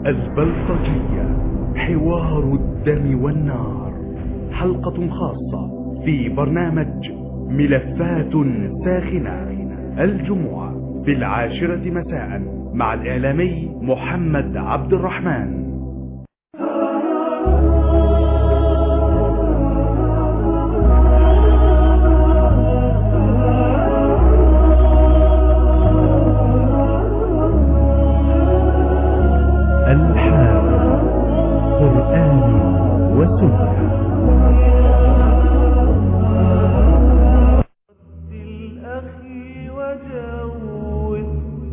البلطجية حوار الدم والنار حلقة خاصة في برنامج ملفات ساخنة الجمعة في العاشرة مساء مع الإعلامي محمد عبد الرحمن الحافظ قرآن وسنة الأخي وجود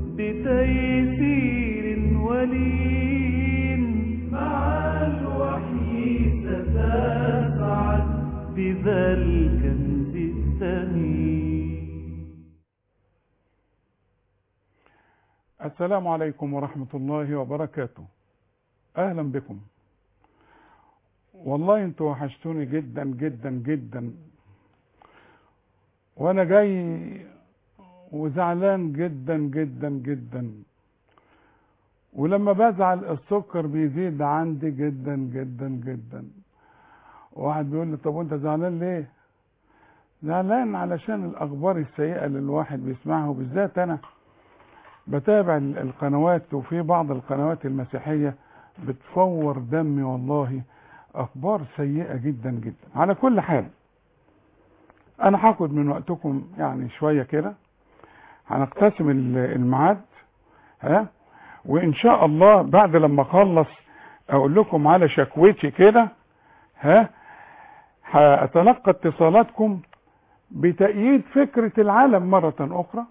بتيسير ولين مع الوحي ستسعد بذا الكنز الثمين السلام عليكم ورحمة الله وبركاته أهلا بكم والله انتوا وحشتوني جدا جدا جدا وانا جاي وزعلان جدا جدا جدا ولما بزعل السكر بيزيد عندي جدا جدا جدا واحد بيقول لي طب وانت زعلان ليه زعلان علشان الاخبار السيئة اللي الواحد بيسمعها وبالذات انا بتابع ال- القنوات وفي بعض القنوات المسيحية بتفور دمي والله اخبار سيئة جدا جدا على كل حال انا هاخد من وقتكم يعني شوية كده هنقتسم ال- الميعاد ها وان شاء الله بعد لما اخلص اقول لكم على شكوتي كده ها هتلقى اتصالاتكم بتأييد فكرة العالم مرة اخرى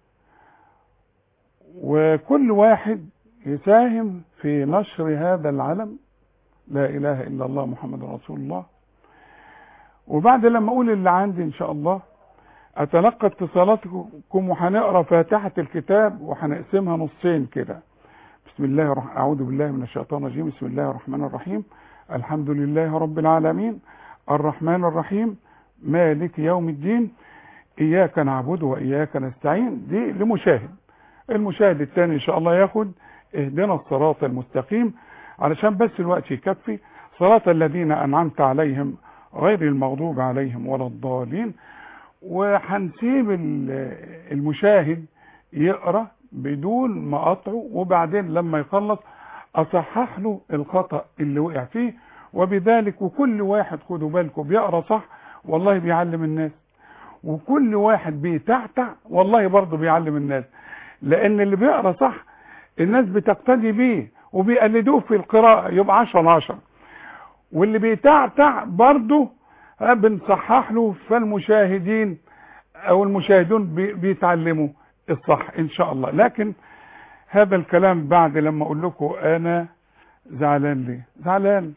وكل واحد يساهم في نشر هذا العلم لا اله الا الله محمد رسول الله وبعد لما اقول اللي عندي ان شاء الله اتلقى اتصالاتكم وهنقرا فاتحه الكتاب وهنقسمها نصين كده بسم الله الرح... اعوذ بالله من الشيطان الرجيم بسم الله الرحمن الرحيم الحمد لله رب العالمين الرحمن الرحيم مالك يوم الدين اياك نعبد واياك نستعين دي لمشاهد المشاهد الثاني ان شاء الله ياخد اهدنا الصراط المستقيم علشان بس الوقت يكفي صراط الذين انعمت عليهم غير المغضوب عليهم ولا الضالين وهنسيب ال- المشاهد يقرا بدون ما اقطعه وبعدين لما يخلص اصحح له الخطا اللي وقع فيه وبذلك وكل واحد خدوا بالكم بيقرا صح والله بيعلم الناس وكل واحد بيتعتع والله برضه بيعلم الناس لان اللي بيقرا صح الناس بتقتدي بيه وبيقلدوه في القراءه يبقى 10 على 10 واللي بيتعتع برضه ها بنصحح له فالمشاهدين او المشاهدون بي- بيتعلموا الصح ان شاء الله لكن هذا الكلام بعد لما اقول لكم انا زعلان ليه زعلان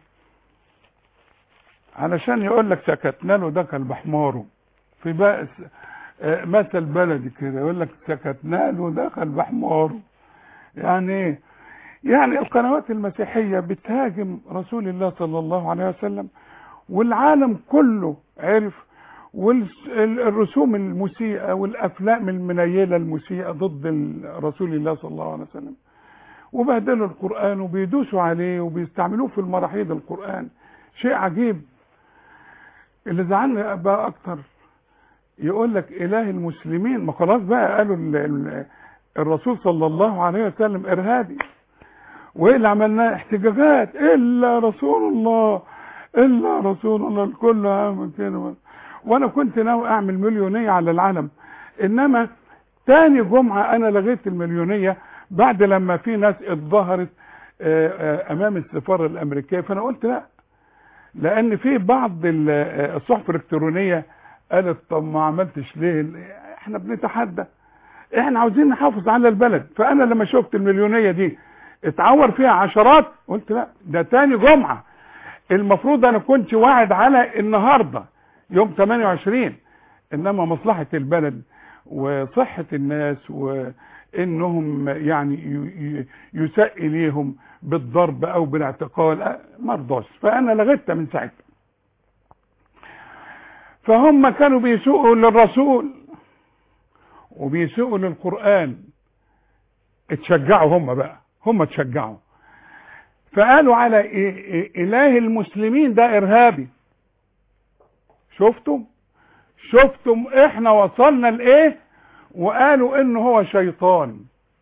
علشان يقول لك سكتنا له دخل بحماره في بقى س- آه، مثل بلدي كده يقول لك سكتنا له دخل بحماره يعني ايه يعني القنوات المسيحية بتهاجم رسول الله صلى الله عليه وسلم والعالم كله عرف والرسوم المسيئة والأفلام المنيلة المسيئة ضد ال- رسول الله صلى الله عليه وسلم وبهدلوا القرآن وبيدوسوا عليه وبيستعملوه في المراحيض القرآن شيء عجيب اللي زعلني بقى أكتر يقول لك إله المسلمين ما خلاص بقى قالوا ال- ال- الرسول صلى الله عليه وسلم إرهابي وايه اللي عملناه احتجاجات الا رسول الله الا رسول الله الكل عامل كده وانا كنت ناوي اعمل مليونيه على العالم انما تاني جمعه انا لغيت المليونيه بعد لما في ناس اتظهرت آه، آه، امام السفاره الامريكيه فانا قلت لا لان في بعض ال- آه، الصحف الالكترونيه قالت طب ما عملتش ليه احنا بنتحدى احنا عاوزين نحافظ على البلد فانا لما شفت المليونيه دي اتعور فيها عشرات قلت لا ده تاني جمعة المفروض انا كنت واعد على النهاردة يوم 28 انما مصلحة البلد وصحة الناس وانهم يعني ي- ي- يساء اليهم بالضرب او بالاعتقال أه، ما رضاش فانا لغيتها من ساعتها فهم كانوا بيسوقوا للرسول وبيسوقوا للقرآن اتشجعوا هم بقى هم اتشجعوا فقالوا على إيه إيه اله المسلمين ده ارهابي شفتم شفتم احنا وصلنا لايه وقالوا انه هو شيطان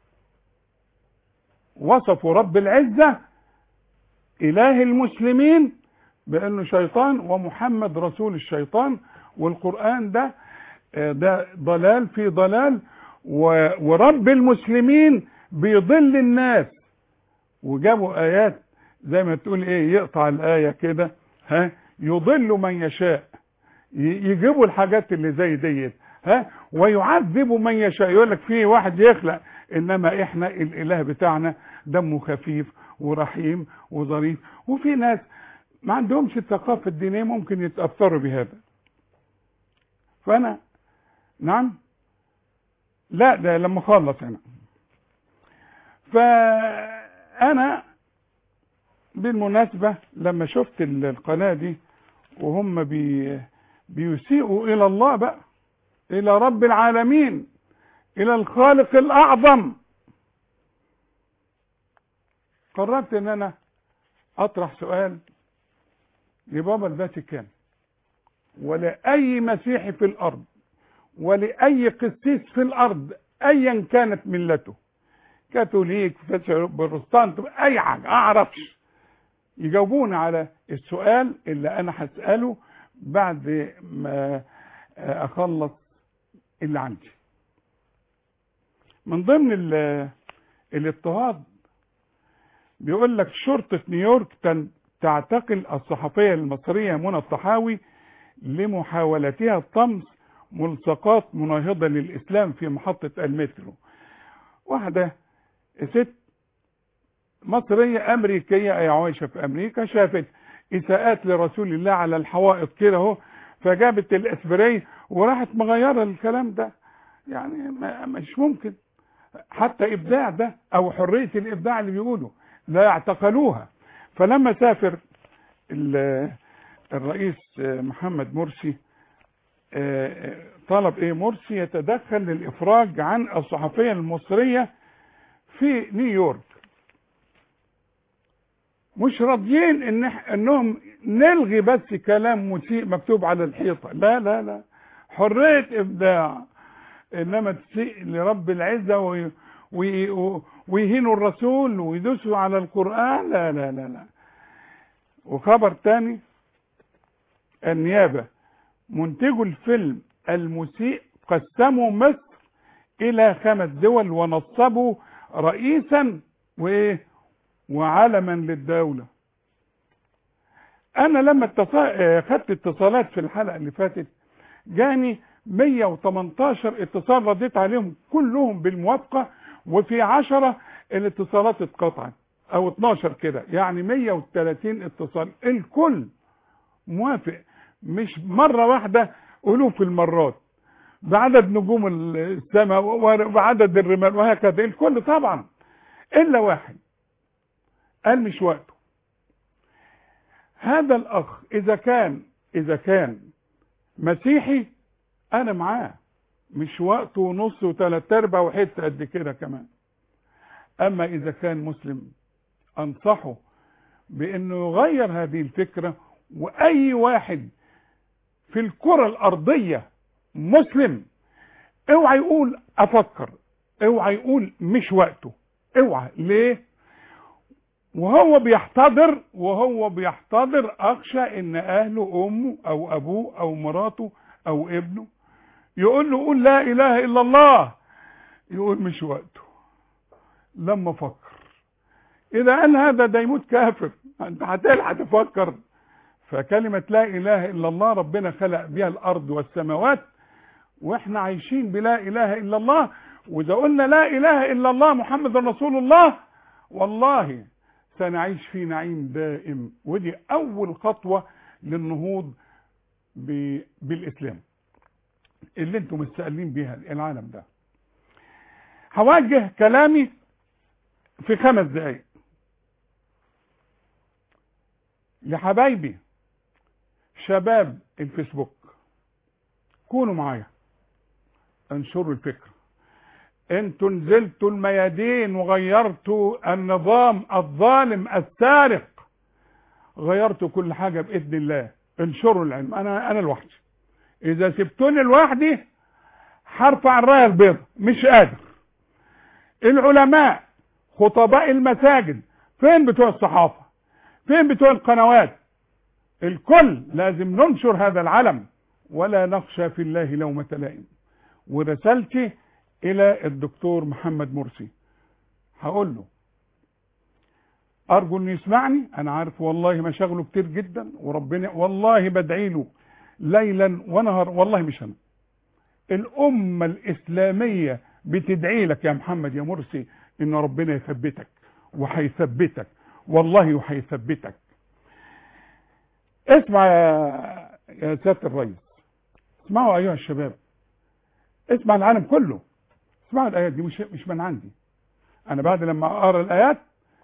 وصفوا رب العزة اله المسلمين بانه شيطان ومحمد رسول الشيطان والقرآن ده آه، ده ضلال في ضلال و- ورب المسلمين بيضل الناس وجابوا ايات زي ما تقول ايه يقطع الايه كده ها يضل من يشاء ي- يجيبوا الحاجات اللي زي ديت ها ويعذب من يشاء يقول لك في واحد يخلق انما احنا الاله بتاعنا دمه خفيف ورحيم وظريف وفي ناس ما عندهمش الثقافه الدينيه ممكن يتاثروا بهذا فانا نعم لا ده لما اخلص انا فانا بالمناسبة لما شفت ال- القناة دي وهم بي بيسيئوا إلى الله بقى إلى رب العالمين إلى الخالق الأعظم قررت إن أنا أطرح سؤال لبابا الفاتيكان ولأي مسيحي في الأرض ولأي قسيس في الأرض أيا كانت ملته كاثوليك بروتستانت أي حاجة أعرفش يجاوبون على السؤال اللي انا هسأله بعد ما اخلص اللي عندي من ضمن ال- الاضطهاد بيقول لك شرطة نيويورك تن- تعتقل الصحفية المصرية منى الطحاوي لمحاولتها طمس ملصقات مناهضة للإسلام في محطة المترو واحدة ست مصرية أمريكية أي عايشة في أمريكا شافت إساءات لرسول الله على الحوائط كده اهو فجابت الإسبراي وراحت مغيرة الكلام ده يعني ما مش ممكن حتى إبداع ده أو حرية الإبداع اللي بيقولوا لا اعتقلوها فلما سافر ال- الرئيس محمد مرسي آه، طلب ايه مرسي يتدخل للافراج عن الصحفيه المصريه في نيويورك مش راضيين ان إح- انهم نلغي بس كلام مسيء مكتوب على الحيطه لا لا لا حريه ابداع انما تسيء لرب العزه وي وي ويهينوا الرسول ويدوسوا على القران لا لا لا لا وخبر تاني النيابه منتجو الفيلم المسيء قسموا مصر الى خمس دول ونصبوا رئيسا وايه وعلما للدولة انا لما اتصل... آه، خدت اتصالات في الحلقة اللي فاتت جاني 118 اتصال رديت عليهم كلهم بالموافقة وفي 10 الاتصالات اتقطعت او 12 كده يعني 130 اتصال الكل موافق مش مرة واحدة ألوف المرات بعدد نجوم السماء وعدد الرمال وهكذا الكل طبعا إلا واحد قال مش وقته هذا الأخ إذا كان إذا كان مسيحي أنا معاه مش وقته ونص وثلاث أرباع وحتة قد كده كمان أما إذا كان مسلم أنصحه بأنه يغير هذه الفكرة وأي واحد في الكرة الأرضية مسلم اوعى يقول أفكر اوعى يقول مش وقته اوعى ليه وهو بيحتضر وهو بيحتضر اخشى ان اهله امه او ابوه او مراته او ابنه يقول له قول لا اله الا الله يقول مش وقته لما افكر اذا قال هذا ده يموت كافر انت هتلحق تفكر فكلمة لا اله الا الله ربنا خلق بها الارض والسماوات واحنا عايشين بلا اله الا الله واذا قلنا لا اله الا الله محمد رسول الله والله سنعيش في نعيم دائم ودي اول خطوة للنهوض ب... بالاسلام اللي انتم مستقلين بيها العالم ده هوجه كلامي في خمس دقايق لحبايبي شباب الفيسبوك كونوا معايا انشروا الفكرة انتوا نزلتوا الميادين وغيرتوا النظام الظالم السارق غيرتوا كل حاجة بإذن الله انشروا العلم انا انا لوحدي اذا سبتوني لوحدي هرفع الرايه البيضاء مش قادر العلماء خطباء المساجد فين بتوع الصحافة فين بتوع القنوات الكل لازم ننشر هذا العلم ولا نخشى في الله لومة لائم ورسالتي الى الدكتور محمد مرسي هقول له ارجو انه يسمعني انا عارف والله مشاغله كتير جدا وربنا والله بدعي له ليلا ونهار والله مش انا الامه الاسلاميه بتدعي لك يا محمد يا مرسي ان ربنا يثبتك وهيثبتك والله وهيثبتك اسمع يا يا سياده الرئيس اسمعوا ايها الشباب اسمع العالم كله اسمعوا الايات دي مش مش من عندي انا بعد لما اقرا الايات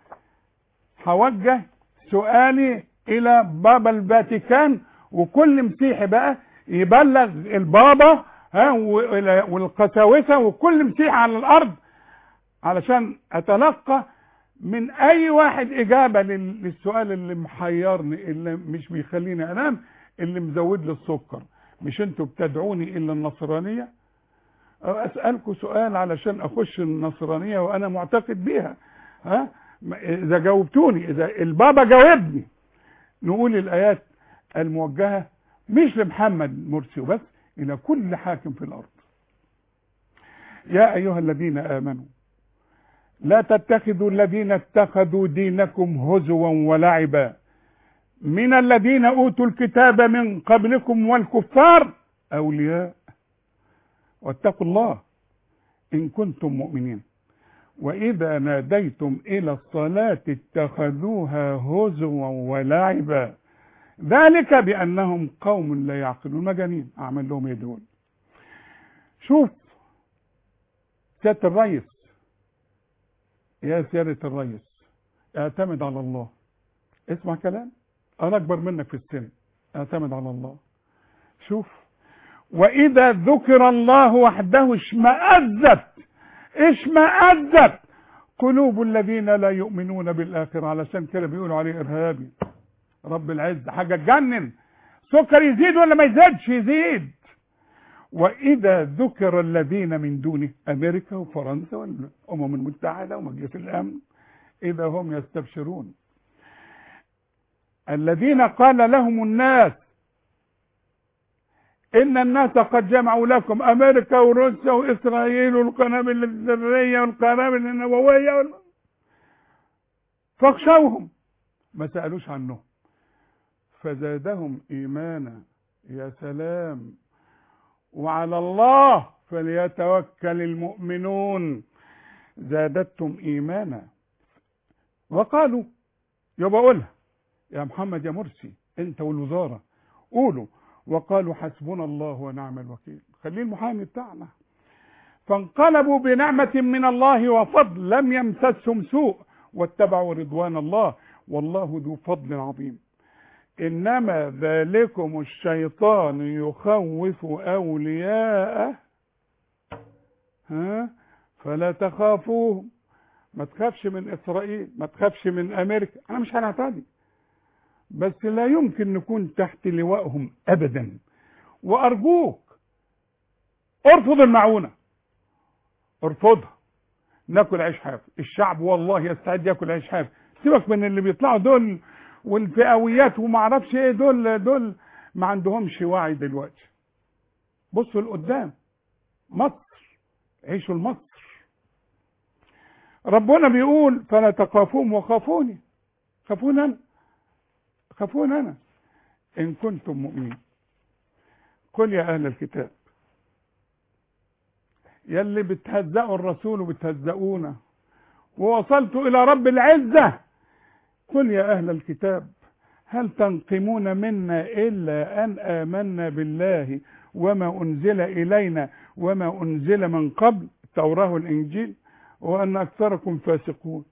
هوجه سؤالي الى بابا الفاتيكان وكل مسيحي بقى يبلغ البابا ها والقساوسه وكل مسيحي على الارض علشان اتلقى من اي واحد اجابه للسؤال اللي محيرني اللي مش بيخليني انام اللي مزود لي السكر مش انتوا بتدعوني الا النصرانيه اسالكم سؤال علشان اخش النصرانيه وانا معتقد بيها ها اذا جاوبتوني اذا البابا جاوبني نقول الايات الموجهه مش لمحمد مرسي وبس الى كل حاكم في الارض يا ايها الذين امنوا لا تتخذوا الذين اتخذوا دينكم هزوا ولعبا من الذين اوتوا الكتاب من قبلكم والكفار اولياء واتقوا الله ان كنتم مؤمنين واذا ناديتم الى الصلاه اتخذوها هزوا ولعبا ذلك بانهم قوم لا يعقلون مجانين اعمل لهم ايه دول شوف سياده الرئيس يا سياده الرئيس اعتمد على الله اسمع كلام انا اكبر منك في السن اعتمد على الله شوف واذا ذكر الله وحده اشمأزت اشمأزت قلوب الذين لا يؤمنون بالاخره علشان كده بيقولوا عليه ارهابي رب العزه حاجه تجنن سكر يزيد ولا ما يزيدش يزيد واذا ذكر الذين من دونه امريكا وفرنسا والامم المتحده ومجلس الامن اذا هم يستبشرون الذين قال لهم الناس ان الناس قد جمعوا لكم امريكا وروسيا واسرائيل والقنابل الذريه والقنابل النوويه وال... فاخشوهم ما سالوش عنهم فزادهم ايمانا يا سلام وعلى الله فليتوكل المؤمنون زادتهم ايمانا وقالوا يبقى قولها يا محمد يا مرسي انت والوزاره قولوا وقالوا حسبنا الله ونعم الوكيل خليه المحامي بتاعنا فانقلبوا بنعمة من الله وفضل لم يمسسهم سوء واتبعوا رضوان الله والله ذو فضل عظيم إنما ذلكم الشيطان يخوف أولياءه ها فلا تخافوهم ما تخافش من إسرائيل ما تخافش من أمريكا أنا مش هنعتدي بس لا يمكن نكون تحت لوائهم ابدا وارجوك ارفض المعونه ارفضها ناكل عيش حاف الشعب والله يستعد ياكل عيش حاف سيبك من اللي بيطلعوا دول والفئويات وما اعرفش ايه دول دول ما عندهمش وعي دلوقتي بصوا لقدام مصر عيشوا لمصر ربنا بيقول فلا تخافون وخافوني خافوني انا خافون انا ان كنتم مؤمنين قل يا اهل الكتاب يا اللي بتهزقوا الرسول وبتهزقونا ووصلتوا الى رب العزه قل يا اهل الكتاب هل تنقمون منا الا ان امنا بالله وما انزل الينا وما انزل من قبل التوراه والانجيل وان اكثركم فاسقون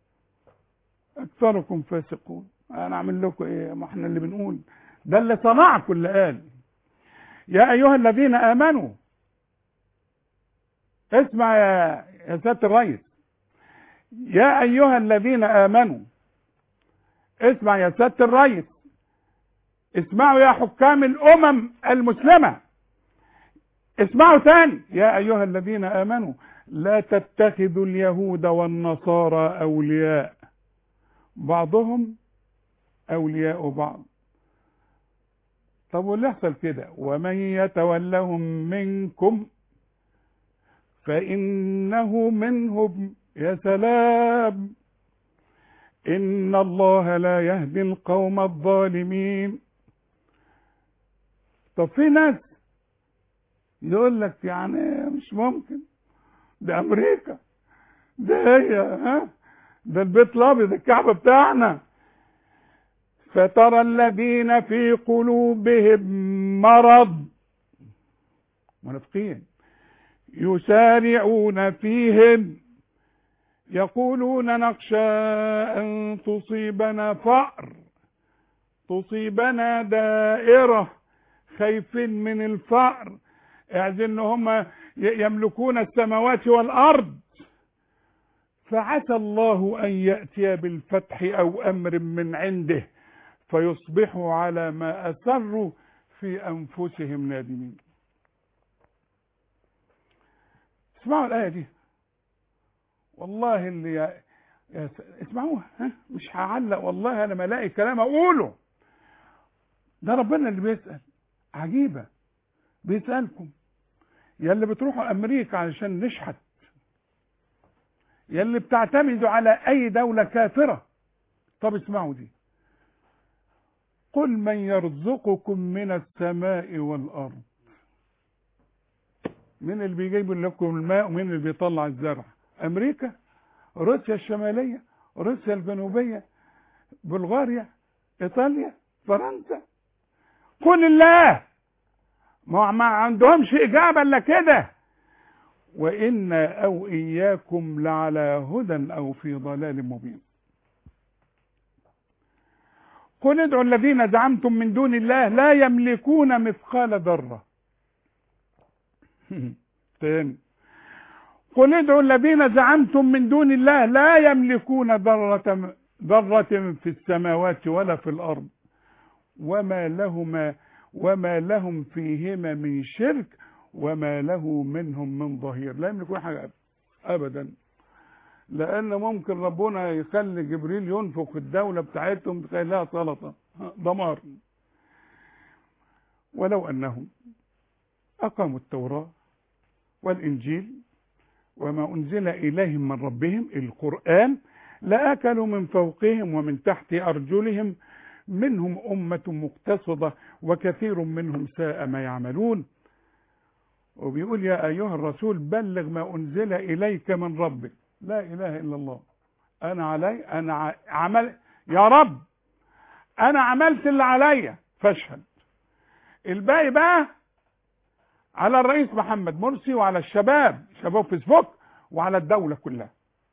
اكثركم فاسقون انا اعمل لكم ايه ما احنا اللي بنقول ده اللي صنعكم اللي قال يا ايها الذين امنوا اسمع يا يا سياده الريس يا ايها الذين امنوا اسمع يا سياده الريس اسمعوا يا حكام الامم المسلمه اسمعوا ثاني يا ايها الذين امنوا لا تتخذوا اليهود والنصارى اولياء بعضهم اولياء بعض طب واللي يحصل كده ومن يتولهم منكم فانه منهم يا سلام ان الله لا يهدي القوم الظالمين طب في ناس يقول لك يعني مش ممكن ده امريكا ده هي ها ده البيت الابيض الكعبه بتاعنا فترى الذين في قلوبهم مرض منافقين يسارعون فيهم يقولون نخشى ان تصيبنا فأر تصيبنا دائرة خايفين من الفأر اعزين ان هم يملكون السماوات والارض فعسى الله ان ياتي بالفتح او امر من عنده فيصبحوا على ما اسروا في انفسهم نادمين اسمعوا الايه دي والله اللي يا... يا س... اسمعوها ها مش هعلق والله انا ما الاقي كلام اقوله ده ربنا اللي بيسال عجيبه بيسالكم يا اللي بتروحوا امريكا علشان نشحت يا اللي بتعتمدوا على اي دوله كافره طب اسمعوا دي قل من يرزقكم من السماء والارض مين اللي بيجيب لكم الماء ومين اللي بيطلع الزرع امريكا روسيا الشماليه روسيا الجنوبيه بلغاريا ايطاليا فرنسا قل الله ما ما عندهمش اجابه الا كده وانا او اياكم لعلى هدى او في ضلال مبين قل ادعوا الذين زعمتم من دون الله لا يملكون مثقال ذره تاني قل ادعوا الذين زعمتم من دون الله لا يملكون ذرة ذرة في السماوات ولا في الأرض وما لهما وما لهم فيهما من شرك وما له منهم من ظهير لا يملكون حاجة أبدا لأن ممكن ربنا يخلي جبريل ينفخ الدولة بتاعتهم تخليها سلطة دمار ولو أنهم أقاموا التوراة والإنجيل وما أنزل إليهم من ربهم القرآن لأكلوا من فوقهم ومن تحت أرجلهم منهم أمة مقتصدة وكثير منهم ساء ما يعملون وبيقول يا أيها الرسول بلغ ما أنزل إليك من ربك لا إله إلا الله أنا علي أنا عمل يا رب أنا عملت اللي عليا فاشهد الباقي بقى على الرئيس محمد مرسي وعلى الشباب شباب فيسبوك وعلى الدولة كلها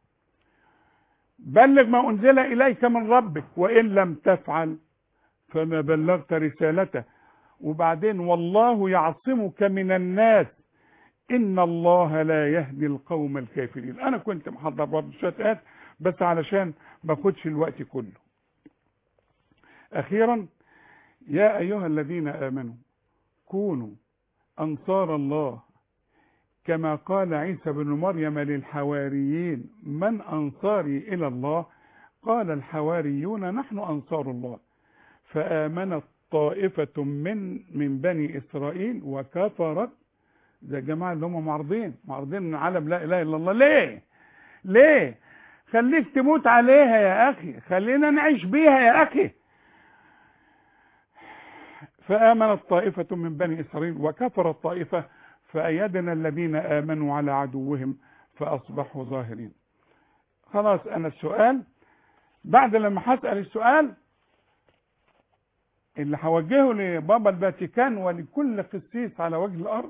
بلغ ما أنزل إليك من ربك وإن لم تفعل فما بلغت رسالته وبعدين والله يعصمك من الناس إن الله لا يهدي القوم الكافرين أنا كنت محضر برضه شوية آيات بس علشان ما أخدش الوقت كله أخيرا يا أيها الذين آمنوا كونوا أنصار الله كما قال عيسى بن مريم للحواريين من أنصاري إلى الله قال الحواريون نحن أنصار الله فآمنت طائفة من من بني إسرائيل وكفرت ده الجماعة اللي هم معرضين معرضين من علم لا إله إلا الله ليه ليه خليك تموت عليها يا أخي خلينا نعيش بيها يا أخي فآمنت طائفة من بني إسرائيل وكفرت طائفة فأيدنا الذين آمنوا على عدوهم فأصبحوا ظاهرين خلاص أنا السؤال بعد لما هسأل السؤال اللي هوجهه لبابا الفاتيكان ولكل قسيس على وجه الأرض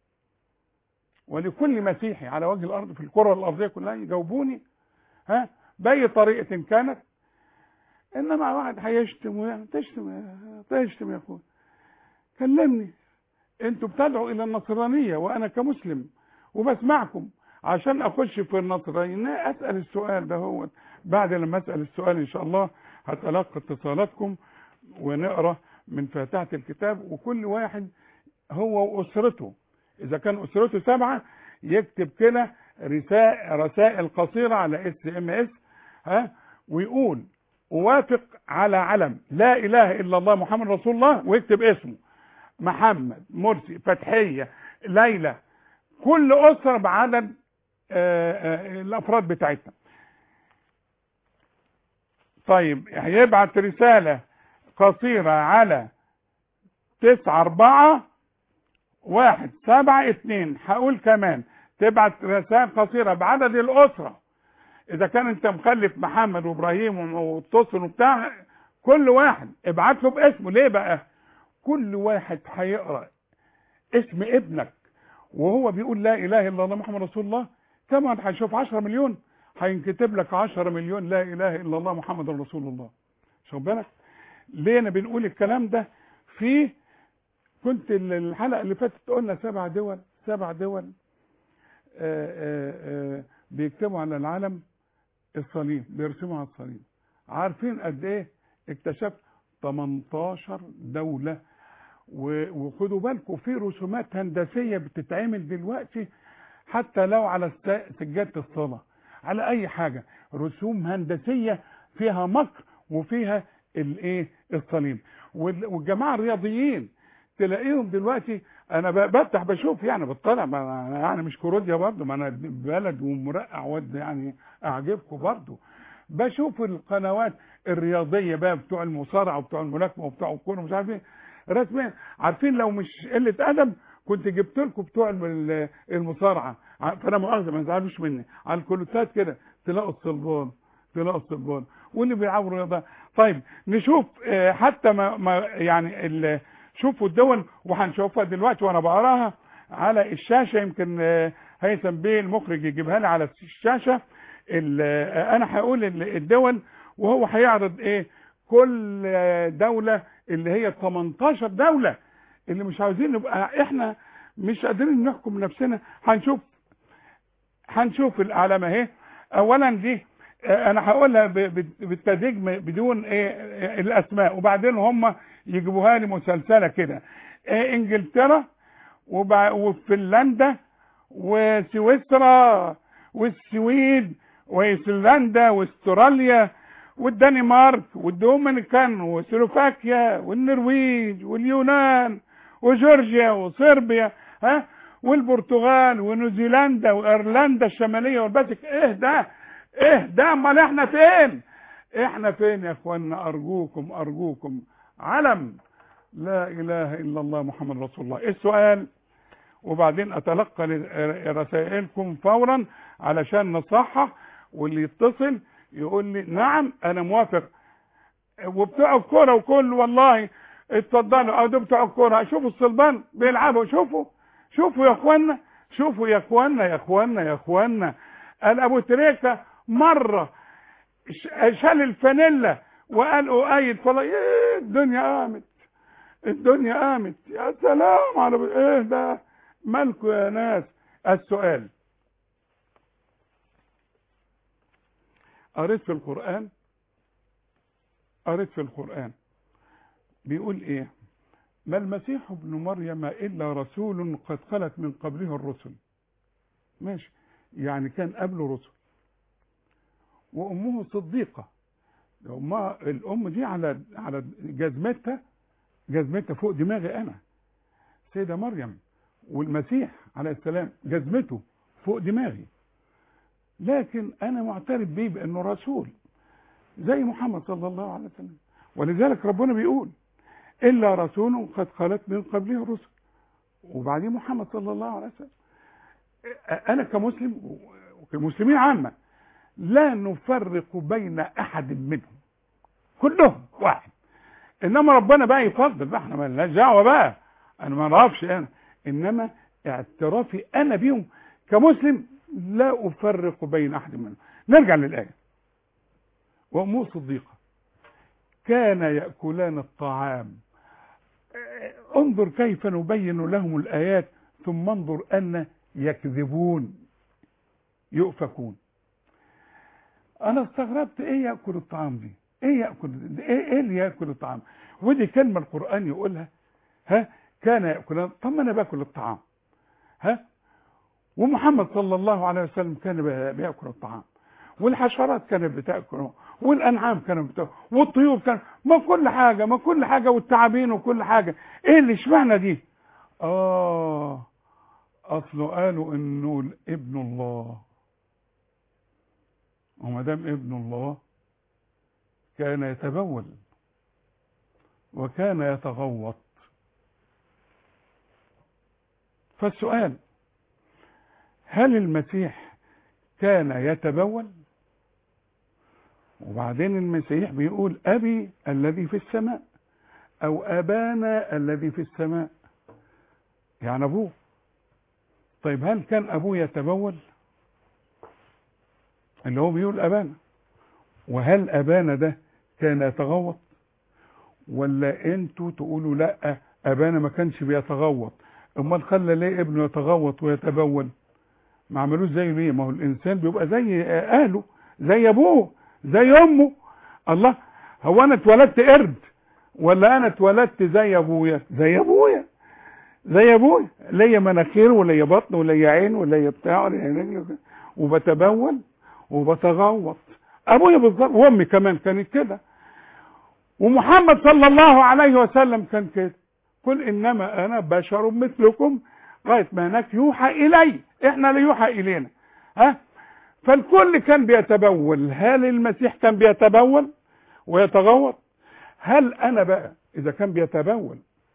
ولكل مسيحي على وجه الأرض في الكرة الأرضية كلها يجاوبوني ها بأي طريقة كانت إنما واحد هيشتم تشتم تشتم يا أخوي كلمني انتوا بتدعوا الى النصرانيه وانا كمسلم وبسمعكم عشان اخش في النصرانية اسال السؤال ده هو بعد لما اسال السؤال ان شاء الله هتلقى اتصالاتكم ونقرا من فاتحه الكتاب وكل واحد هو واسرته اذا كان اسرته سبعه يكتب كده رسائل رسائل قصيره على اس ام اس ها ويقول اوافق على علم لا اله الا الله محمد رسول الله ويكتب اسمه محمد مرسي فتحيه ليلى كل اسره بعدد آه، آه، الافراد بتاعتها طيب هيبعت رساله قصيره على تسعة أربعة واحد سبعة اتنين هقول كمان تبعت رسائل قصيرة بعدد الأسرة إذا كان أنت مخلف محمد وإبراهيم واتصل وبتاع كل واحد ابعت له باسمه ليه بقى؟ كل واحد هيقرأ اسم ابنك وهو بيقول لا إله إلا الله محمد رسول الله كمان هيشوف 10 مليون هينكتب لك 10 مليون لا إله إلا الله محمد رسول الله شوف بالك ليه أنا بنقول الكلام ده في كنت الحلقة اللي فاتت قلنا سبع دول سبع دول آآ آآ بيكتبوا على العلم الصليب بيرسموا على الصليب عارفين قد ايه اكتشفت 18 دولة و- وخدوا بالكم في رسومات هندسية بتتعمل دلوقتي حتى لو على الس- سجادة الصلاة على اي حاجة رسوم هندسية فيها مكر وفيها الايه الصليب وال- والجماعة الرياضيين تلاقيهم دلوقتي انا ب- بفتح بشوف يعني بطلع ما أنا يعني مش كوروديا برضه ما انا بلد ومرقع ود يعني اعجبكم برضه بشوف القنوات الرياضيه بقى بتوع المصارعه وبتوع الملاكمه وبتوع الكوره مش عارف ايه رسميا عارفين لو مش قله ادب كنت جبت لكم بتوع الم- المصارعه ع- فانا مؤاخذه ما تزعلوش مني على الكلوتات كده تلاقوا الصلبان تلاقوا الصلبان واللي بيلعبوا رياضه طيب نشوف آه، حتى ما, ما يعني ال- شوفوا الدول وهنشوفها دلوقتي وانا بقراها على الشاشه يمكن آه، هيثم بيه المخرج يجيبها لي على الشاشه ال- آه، انا هقول ال- الدول وهو هيعرض ايه كل آه، دوله اللي هي 18 دوله اللي مش عاوزين نبقى احنا مش قادرين نحكم نفسنا هنشوف هنشوف الاعلام اهي اولا دي آه، انا هقولها ب- ب- بالتدريج م- بدون ايه آه، الاسماء وبعدين هم يجيبوها لي مسلسله كده آه، انجلترا وبع- وفنلندا وسويسرا والسويد وايسلندا واستراليا والدنمارك والدومينيكان وسلوفاكيا والنرويج واليونان وجورجيا وصربيا ها والبرتغال ونيوزيلندا وايرلندا الشماليه والباسك ايه ده ايه ده امال احنا فين احنا فين يا اخوانا ارجوكم ارجوكم علم لا اله الا الله محمد رسول الله إيه السؤال وبعدين اتلقى ل- رسائلكم فورا علشان نصحح واللي يتصل يقول لي نعم انا موافق وبتوع الكوره وكل والله اتفضلوا او دول بتوع الكوره شوفوا الصلبان بيلعبوا شوفوا شوفوا يا اخوانا شوفوا يا اخوانا يا اخوانا يا اخوانا قال ابو تريكه مره ش- شال الفانيلا وقال اؤيد فلا إيه الدنيا قامت الدنيا قامت يا سلام على ب- ايه ده مالكوا يا ناس السؤال قريت في القرآن قريت في القرآن بيقول ايه ما المسيح ابن مريم الا رسول قد خلت من قبله الرسل ماشي يعني كان قبله رسل وامه صديقه امها الام دي على على جزمتها جزمتها فوق دماغي انا سيده مريم والمسيح عليه السلام جزمته فوق دماغي لكن انا معترف بيه بانه رسول زي محمد صلى الله عليه وسلم ولذلك ربنا بيقول الا رسول قد خلت من قبله الرسل وبعدين محمد صلى الله عليه وسلم انا كمسلم وكمسلمين عامه لا نفرق بين احد منهم كلهم واحد انما ربنا بقى يفضل بقى احنا مالناش دعوه بقى انا ما اعرفش انا انما اعترافي انا بيهم كمسلم لا افرق بين احد منهم نرجع للايه وامه صديقه كان ياكلان الطعام انظر كيف نبين لهم الايات ثم انظر ان يكذبون يؤفكون انا استغربت ايه ياكل الطعام دي ايه ياكل ايه, إيه اللي ياكل الطعام ودي كلمه القران يقولها ها كان ياكل طب ما انا باكل الطعام ها ومحمد صلى الله عليه وسلم كان بي- بياكل الطعام والحشرات كانت بتاكله والانعام كانت بتاكل والطيور كان ما كل حاجه ما كل حاجه والتعابين وكل حاجه ايه اللي اشمعنى دي اه اصله قالوا انه ابن الله وما دام ابن الله كان يتبول وكان يتغوط فالسؤال هل المسيح كان يتبول وبعدين المسيح بيقول أبي الذي في السماء أو أبانا الذي في السماء يعني أبوه طيب هل كان أبوه يتبول اللي هو بيقول أبانا وهل أبانا ده كان يتغوط ولا انتوا تقولوا لا أبانا ما كانش بيتغوط امال خلى ليه ابنه يتغوط ويتبول ما عملوش زيه ليه ما هو الانسان بيبقى زي اهله زي ابوه زي امه الله هو انا اتولدت قرد ولا انا اتولدت زي ابويا زي ابويا زي ابويا ليا مناخير وليا بطن وليا عين وليا بتاع وليا رجل وبتبول وبتغوط ابويا بالظبط وامي كمان كانت كده ومحمد صلى الله عليه وسلم كان كده قل انما انا بشر مثلكم لغايه ما هناك يوحى الي احنا لا يوحى الينا ها فالكل كان بيتبول هل المسيح كان بيتبول ويتغوط هل انا بقى اذا كان بيتبول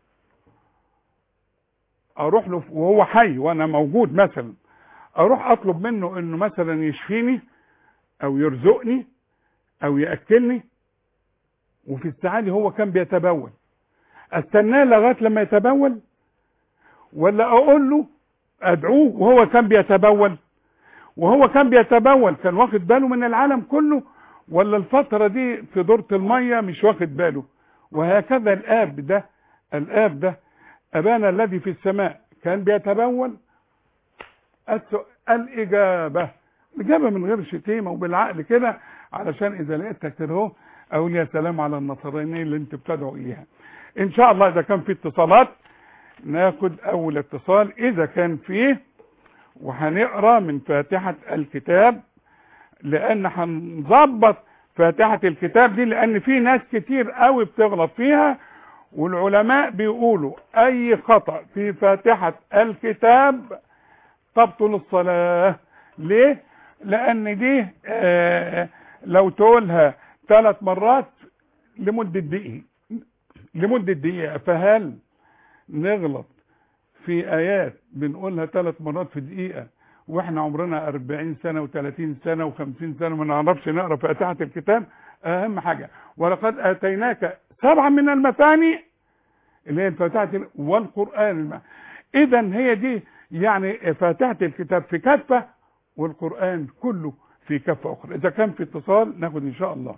اروح له وهو حي وانا موجود مثلا اروح اطلب منه انه مثلا يشفيني او يرزقني او ياكلني وفي الساعه دي هو كان بيتبول استناه لغايه لما يتبول ولا اقول له ادعوه وهو كان بيتبول وهو كان بيتبول كان واخد باله من العالم كله ولا الفترة دي في دورة المية مش واخد باله وهكذا الآب ده الآب ده أبانا الذي في السماء كان بيتبول السؤ- الإجابة الإجابة من غير شتيمة وبالعقل كده علشان إذا لقيتك كده اهو أقول يا سلام على النصرانية اللي أنت بتدعو إليها إن شاء الله إذا كان في اتصالات ناخد أول اتصال إذا كان فيه وهنقرا من فاتحة الكتاب لأن هنظبط فاتحة الكتاب دي لأن في ناس كتير قوي بتغلط فيها والعلماء بيقولوا أي خطأ في فاتحة الكتاب تبطل الصلاة ليه؟ لأن دي آه لو تقولها ثلاث مرات لمدة دقيقة لمدة دقيقة فهل نغلط في آيات بنقولها ثلاث مرات في دقيقة واحنا عمرنا 40 سنة و30 سنة و50 سنة ما نعرفش نقرا فاتحة الكتاب أهم حاجة ولقد آتيناك سبعا من المثاني اللي هي الفاتحة والقرآن إذا هي دي يعني فاتحة الكتاب في كفة والقرآن كله في كفة أخرى إذا كان في اتصال ناخد إن شاء الله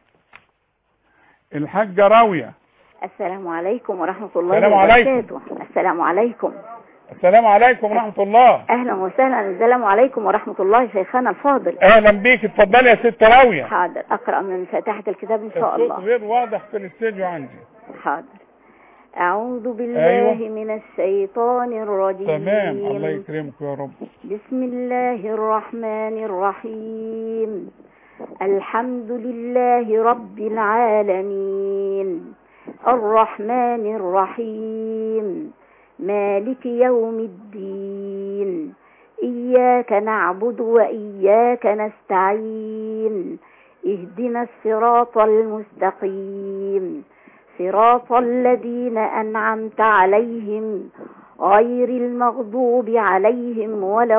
الحاجة راوية السلام عليكم ورحمة الله السلام عليكم. وبركاته السلام عليكم السلام عليكم ورحمة الله أهلا وسهلا السلام عليكم ورحمة الله شيخنا الفاضل أهلا بيك اتفضلي يا ست راوية حاضر أقرأ من فاتحة الكتاب إن شاء الصوت الله غير واضح في الاستديو عندي حاضر أعوذ بالله أيوة. من الشيطان الرجيم تمام الله يكرمك يا رب بسم الله الرحمن الرحيم الحمد لله رب العالمين الرحمن الرحيم مالك يوم الدين إياك نعبد وإياك نستعين اهدنا الصراط المستقيم صراط الذين أنعمت عليهم غير المغضوب عليهم ولا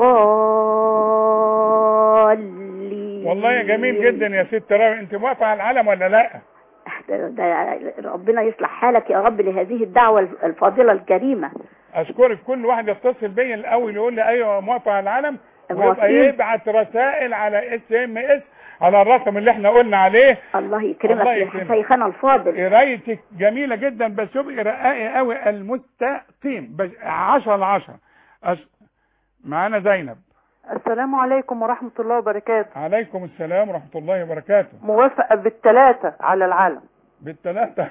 الضالين والله جميل جدا يا ست راوية انت موافقة على العلم ولا لا ده ده ربنا يصلح حالك يا رب لهذه الدعوة الفاضلة الكريمة اشكرك كل واحد يتصل بيا الاول يقول لي ايوه موافق على العلم ويبقى موافقين. يبعت رسائل على اس ام اس على الرقم اللي احنا قلنا عليه الله يكرمك الله يا يكرمك. شيخنا الفاضل قرايتك جميلة جدا بس يبقى رقائي قوي المستقيم بس 10 على 10 أش... معانا زينب السلام عليكم ورحمة الله وبركاته عليكم السلام ورحمة الله وبركاته موافقة بالثلاثة على العلم بالثلاثة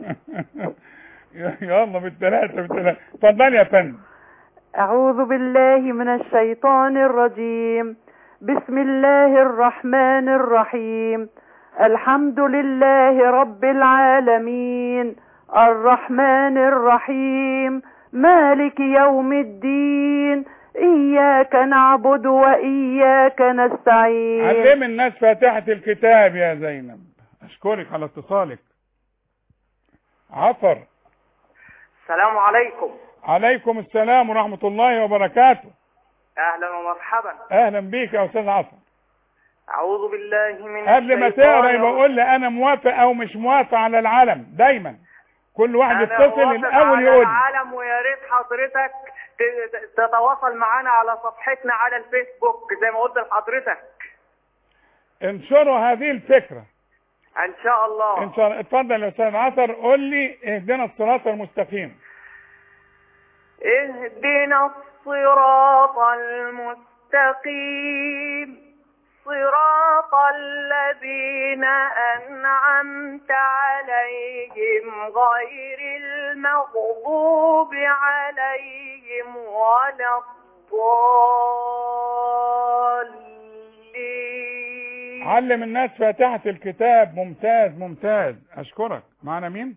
يلا بالثلاثة بالثلاثة اتفضل يا فندم أعوذ بالله من الشيطان الرجيم بسم الله الرحمن الرحيم الحمد لله رب العالمين الرحمن الرحيم مالك يوم الدين إياك نعبد وإياك نستعين علم الناس فاتحة الكتاب يا زينب أشكرك على اتصالك عفر السلام عليكم عليكم السلام ورحمة الله وبركاته اهلا ومرحبا أهلا بيك يا أستاذ عفر اعوذ بالله من قبل ما الشيطان تقرا يبقى قول لي أنا موافق أو مش موافق على العلم دايما كل واحد أنا يتصل موافق الأول على يقول لي. العالم ويا ريت حضرتك ت- ت- تتواصل معنا على صفحتنا على الفيسبوك زي ما قلت لحضرتك انشروا هذه الفكرة ان شاء الله ان شاء الله اتفضل يا استاذ عطر قول لي اهدنا الصراط المستقيم اهدنا الصراط المستقيم صراط الذين أنعمت عليهم غير المغضوب عليهم ولا الضالين علم الناس فاتحة الكتاب ممتاز ممتاز اشكرك معنا مين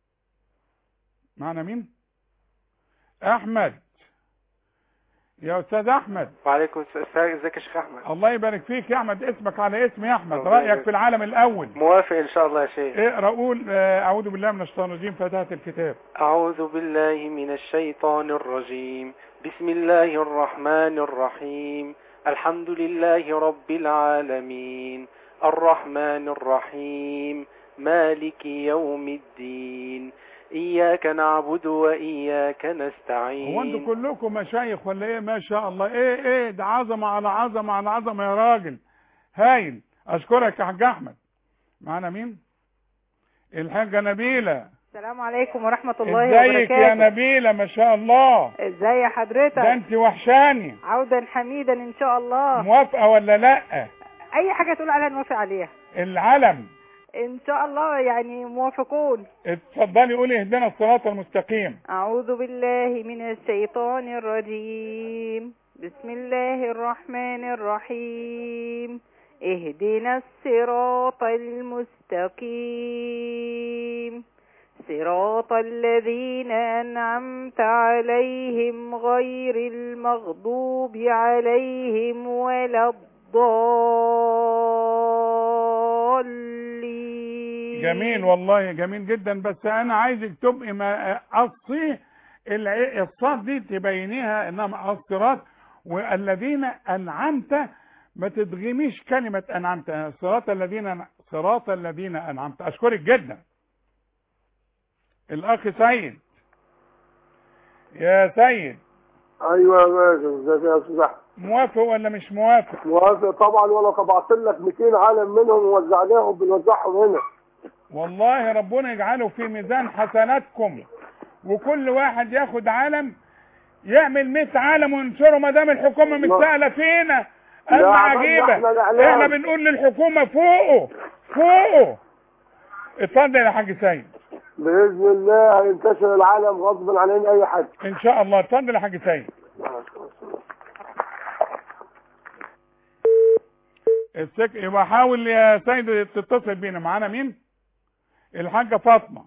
معنا مين احمد يا استاذ احمد وعليكم السلام ازيك يا شيخ احمد الله يبارك فيك يا احمد اسمك على اسمي يا احمد الله رايك يبارك. في العالم الاول موافق ان شاء الله يا شيخ اقرا قول آه، اعوذ بالله من الشيطان الرجيم فاتحة الكتاب اعوذ بالله من الشيطان الرجيم بسم الله الرحمن الرحيم الحمد لله رب العالمين الرحمن الرحيم مالك يوم الدين إياك نعبد وإياك نستعين هو انتوا كلكم مشايخ ولا ايه ما شاء الله ايه ايه ده عظمه على عظمه على عظمه يا راجل هايل اشكرك يا حاج احمد معانا مين الحاجه نبيله السلام عليكم ورحمة الله ازيك يا وبركاته نبيله ما شاء الله ازاي حضرتك ده انت وحشاني عودا حميدا ان شاء الله موافقه ولا لا اي حاجة تقول عليها نوافق عليها العلم ان شاء الله يعني موافقون اتفضلي قولي اهدنا الصراط المستقيم أعوذ بالله من الشيطان الرجيم بسم الله الرحمن الرحيم اهدنا الصراط المستقيم صراط الذين أنعمت عليهم غير المغضوب عليهم ولا الضالين جميل والله جميل جدا بس انا عايزك تبقي ما قصي الع- الصاد دي تبينيها انها مقصرات والذين انعمت ما تدغميش كلمة انعمت صراط الذين صراط الذين انعمت اشكرك جدا الاخ سيد يا سيد ايوه يا باشا ازيك يا استاذ احمد موافق ولا مش موافق موافق طبعا وانا طبعت لك 200 عالم منهم ووزعناهم بنوزعهم هنا والله ربنا يجعله في ميزان حسناتكم وكل واحد ياخد علم يعمل 100 علم وينشره ما دام الحكومه مش الله. سائله فينا لا، اما عملنا عجيبه احنا الإعلام. احنا بنقول للحكومه فوقه فوقه اتفضل يا حاج سيد باذن الله هينتشر العالم غصبا عن اي حد ان شاء الله اتفضل يا حاج سيد السك... يبقى حاول يا سيد تتصل بينا معانا مين الحاجه فاطمه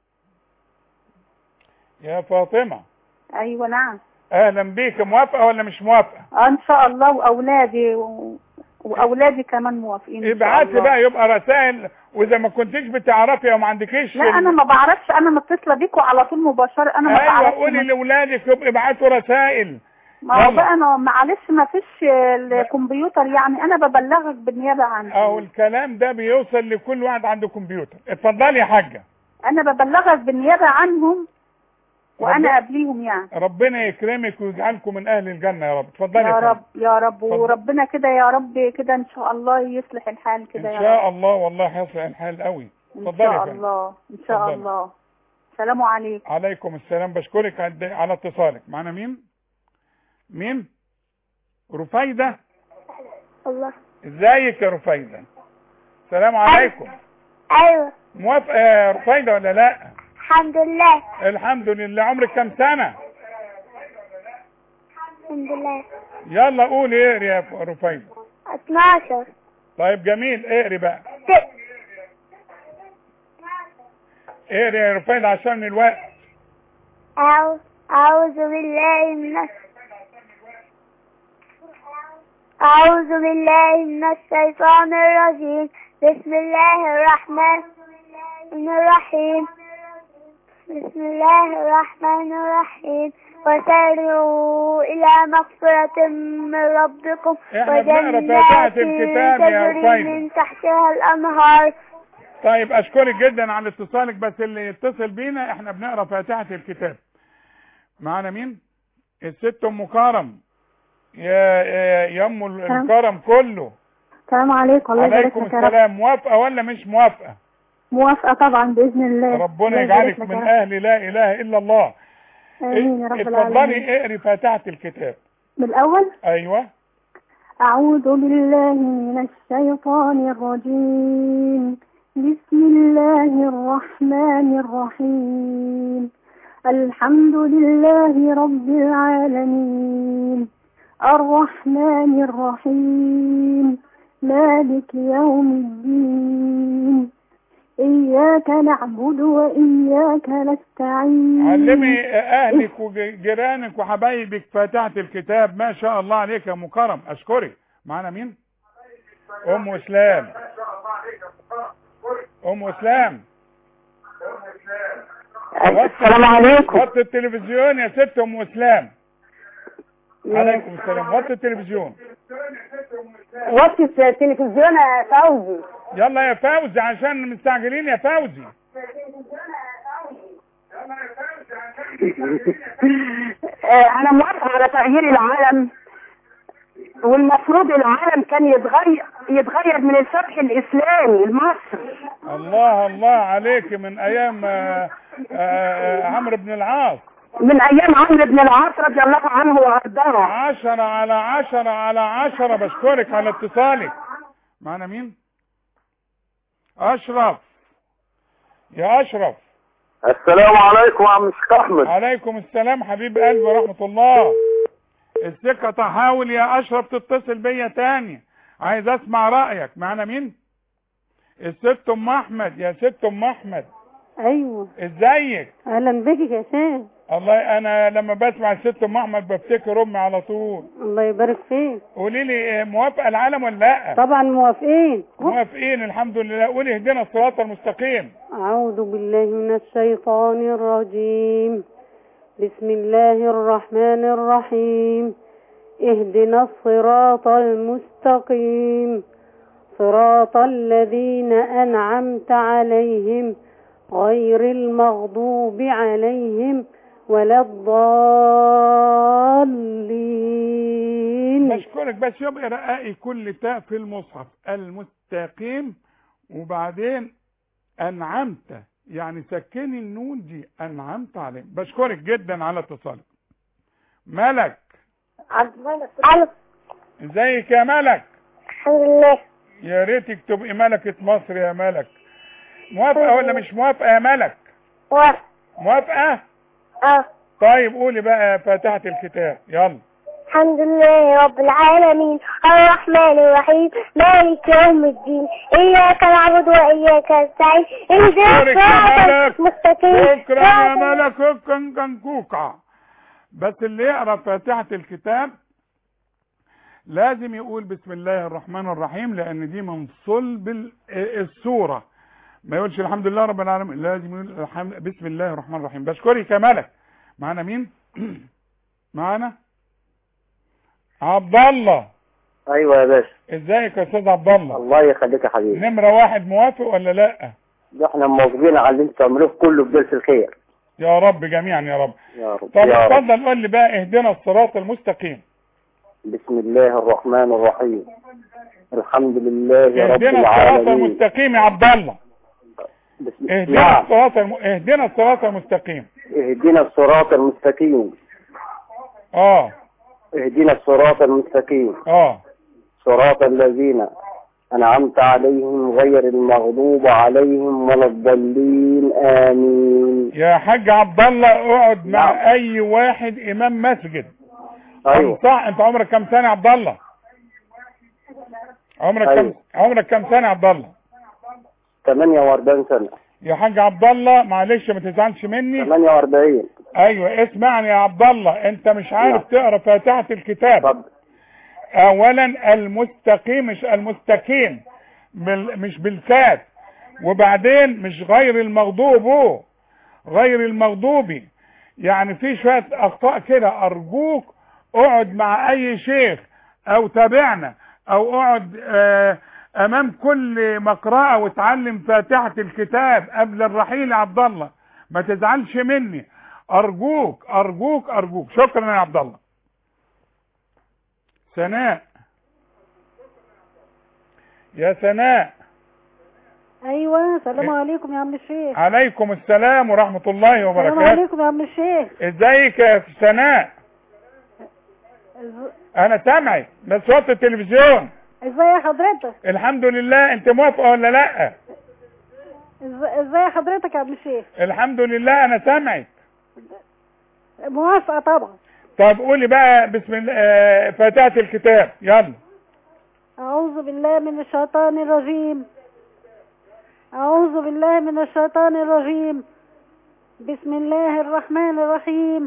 يا فاطمه ايوه نعم اهلا بيك موافقه ولا مش موافقه آه، ان شاء الله واولادي و... واولادي كمان موافقين إن شاء ابعتي الله. بقى يبقى رسائل واذا ما كنتيش بتعرفي او ما عندكيش لا انا ما بعرفش انا متصله بيكوا على طول مباشره انا ما ايوه بعرفش قولي لاولادك يبقى ابعتوا رسائل ما هو يلا. بقى انا معلش ما فيش الكمبيوتر يعني انا ببلغك بالنيابه عنك او الكلام ده بيوصل لكل واحد عنده كمبيوتر اتفضلي يا حاجه انا ببلغك بالنيابه عنهم ربنا- وانا قبليهم يعني ربنا يكرمك ويجعلكم من اهل الجنه يا رب اتفضلي يا فندم. رب يا رب اتفضل. وربنا كده يا رب كده ان شاء الله يصلح الحال كده ان يا شاء رب الله والله هيصلح الحال قوي ان اتفضلي يا شاء فندم. الله ان شاء اتفضلي. الله سلام عليكم عليكم السلام بشكرك على على اتصالك معنا مين مين رفايدة الله ازيك يا رفايدة السلام عليكم ايوه موافقة يا رفايدة ولا لا الحمد لله الحمد لله عمرك كام سنة الحمد لله يلا قولي اقري يا رفايدة 12 طيب جميل اقري بقى ست اقري يا رفايدة عشان الوقت أعوذ أعوذ بالله من الش- أعوذ بالله من الشيطان الرجيم بسم الله الرحمن الرحيم بسم الله الرحمن الرحيم وسارعوا إلى مغفرة من ربكم إحنا بنقرا فاتحة وجنات الكتاب يا تجري رفيدة. من تحتها الأنهار طيب اشكرك جدا على اتصالك بس اللي يتصل بينا احنا بنقرا فاتحة الكتاب معانا مين الست ام كرم يا يا يا ام الكرم كله السلام عليكم الله يبارك عليكم لك يا رب السلام موافقة ولا مش موافقة موافقة طبعا بإذن الله ربنا الله يجعلك يبارك لك من يا رب. اهل لا اله الا الله آمين يا رب العالمين اتفضلي اقري فاتحة الكتاب من الأول ايوه أعوذ بالله من الشيطان الرجيم بسم الله الرحمن الرحيم الحمد لله رب العالمين الرحمن الرحيم مالك يوم الدين إياك نعبد وإياك نستعين علمي اهلك وجيرانك وحبايبك فاتحة الكتاب ما شاء الله عليك يا مكرم اشكرك معانا مين ام اسلام ام اسلام السلام عليكم وطي التلفزيون يا ست ام اسلام عليكم السلام وطي التلفزيون وطي التلفزيون يا فوزي يلا يا فوزي عشان مستعجلين يا فوزي آه، انا موافقه على تغيير العالم والمفروض العالم كان يتغير يتغير من الفتح الاسلامي لمصر الله الله عليك من ايام آه، آه، عمرو بن العاص من ايام عمرو بن العاص رضي الله عنه وارضاه عشرة على عشرة على عشرة بشكرك على اتصالك معنا مين اشرف يا اشرف السلام عليكم يا عم الشيخ احمد عليكم السلام حبيب قلبي ورحمة الله الثقة تحاول يا اشرف تتصل بيا تاني عايز اسمع رأيك معنا مين الست ام احمد يا ست ام احمد أيوة ازيك أهلا بك يا شيخ والله انا لما بسمع الست ام احمد بفتكر امي على طول الله يبارك فيك قولي لي آه، موافقه العالم ولا لا طبعا موافقين موافقين الحمد لله قولي اهدنا الصراط المستقيم أعوذ بالله من الشيطان الرجيم بسم الله الرحمن الرحيم اهدنا الصراط المستقيم صراط الذين أنعمت عليهم غير المغضوب عليهم ولا الضالين بشكرك بس يبقى رقائي كل تاء في المصحف المستقيم وبعدين انعمت يعني سكني النون دي انعمت عليهم بشكرك جدا على اتصالك ملك ألف ازيك يا ملك الحمد لله يا ريتك تبقي ملكة مصر يا ملك موافقة ولا مش موافقة يا ملك واحد موافقة اه طيب قولي بقى فاتحة الكتاب يلا الحمد لله رب العالمين الرحمن الرحيم مالك يوم الدين إياك نعبد وإياك نستعين اهدنا شكرك يا الصراط ملك المستقيم شكرا يا صراط ملك كن كن كوكا بس اللي يقرا فاتحة الكتاب لازم يقول بسم الله الرحمن الرحيم لان دي من صلب ال- السورة ما يقولش الحمد لله رب العالمين لازم يقول الحمد بسم الله الرحمن الرحيم بشكرك يا ملك معانا مين معانا عبد الله ايوه يا باشا ازيك يا استاذ عبد الله الله يخليك يا حبيبي نمرة واحد موافق ولا لا ده احنا مواظبين على اللي انتوا بتعملوه كله بجلس الخير يا رب جميعا يا رب يا رب طب يا رب اتفضل قول لي بقى اهدنا الصراط المستقيم بسم الله الرحمن الرحيم الحمد لله رب اهدنا الصراط العالمين المستقيم يا عبد الله بسم اهدنا نعم. الصراط الم... اهدنا الصراط المستقيم اهدنا الصراط المستقيم اه اهدنا الصراط المستقيم اه صراط الذين أنعمت عليهم غير المغضوب عليهم ولا الضالين آمين يا حاج عبد الله اقعد مع اي واحد امام مسجد أيوه صح انت عمرك كام سنه يا عبد الله عمرك كام أيوه. عمرك كام سنه يا عبد الله 48 سنة يا حاج عبد الله معلش ما تزعلش مني 48 ايوه اسمعني يا عبد الله انت مش عارف نعم. تقرا فاتحه الكتاب اتفضل اولا المستقيم مش المستقيم بال- مش بالكاف وبعدين مش غير المغضوب هو غير المغضوب يعني في شويه اخطاء كده ارجوك اقعد مع اي شيخ او تابعنا او اقعد آه، امام كل مقرأة وتعلم فاتحة الكتاب قبل الرحيل يا عبد الله ما تزعلش مني ارجوك ارجوك ارجوك شكرا يا عبد الله سناء يا سناء ايوه السلام عليكم يا عم الشيخ عليكم السلام ورحمة الله السلام وبركاته عليكم يا عم الشيخ ازيك يا سناء إز- انا سامعك من صوت التلفزيون ازاي حضرتك الحمد لله انت موافقة ولا لا إز- ازاي حضرتك يا عم الشيخ الحمد لله انا سامعك موافقه طبعا طب قولي بقى بسم الله آه، فاتحة الكتاب يلا أعوذ بالله من الشيطان الرجيم أعوذ بالله من الشيطان الرجيم بسم الله الرحمن الرحيم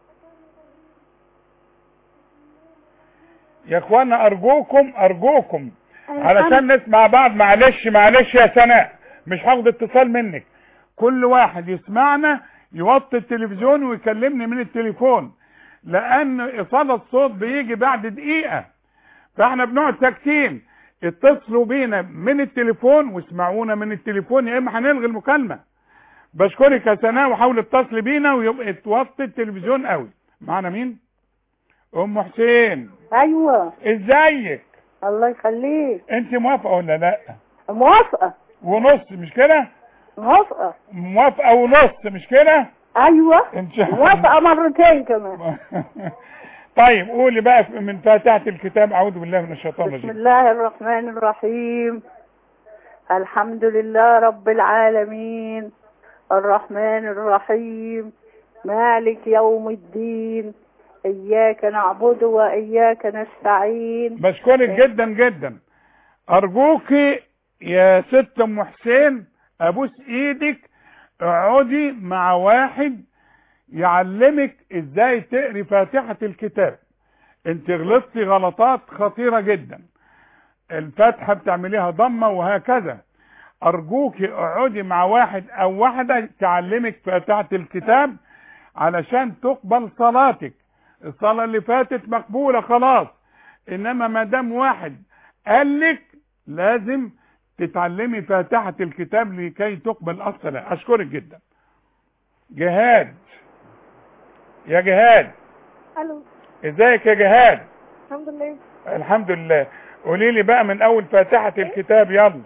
يا اخوانا ارجوكم ارجوكم الحمد- علشان نسمع بعض معلش معلش يا سناء مش هاخد اتصال منك كل واحد يسمعنا يوطي التلفزيون ويكلمني من التليفون لان ايصال الصوت بيجي بعد دقيقة فاحنا بنقعد ساكتين اتصلوا بينا من التليفون واسمعونا من التليفون يا اما هنلغي المكالمة بشكرك يا سناء وحاول اتصل بينا ويبقى توطي التلفزيون قوي معنا مين ام حسين ايوه ازيك الله يخليك انت موافقه ولا لا موافقه ونص مش كده موافقه موافقه ونص مش كده ايوه ان شاء الله موافقه مرتين كمان طيب قولي بقى من فاتحه الكتاب اعوذ بالله من الشيطان بسم الرجيم الله الرحمن الرحيم الحمد لله رب العالمين الرحمن الرحيم مالك يوم الدين إياك نعبد وإياك نستعين بشكرك جدا جدا ارجوكي يا ست ام حسين ابوس ايدك اقعدي مع واحد يعلمك ازاي تقري فاتحة الكتاب انت غلطتي غلطات خطيرة جدا الفاتحة بتعمليها ضمة وهكذا ارجوكي اقعدي مع واحد او واحدة تعلمك فاتحة الكتاب علشان تقبل صلاتك الصلاة اللي فاتت مقبولة خلاص انما ما دام واحد قال لك لازم تتعلمي فاتحة الكتاب لكي تقبل الصلاة اشكرك جدا جهاد يا جهاد الو ازيك يا جهاد الحمد لله الحمد لله قولي لي بقى من اول فاتحة الكتاب يلا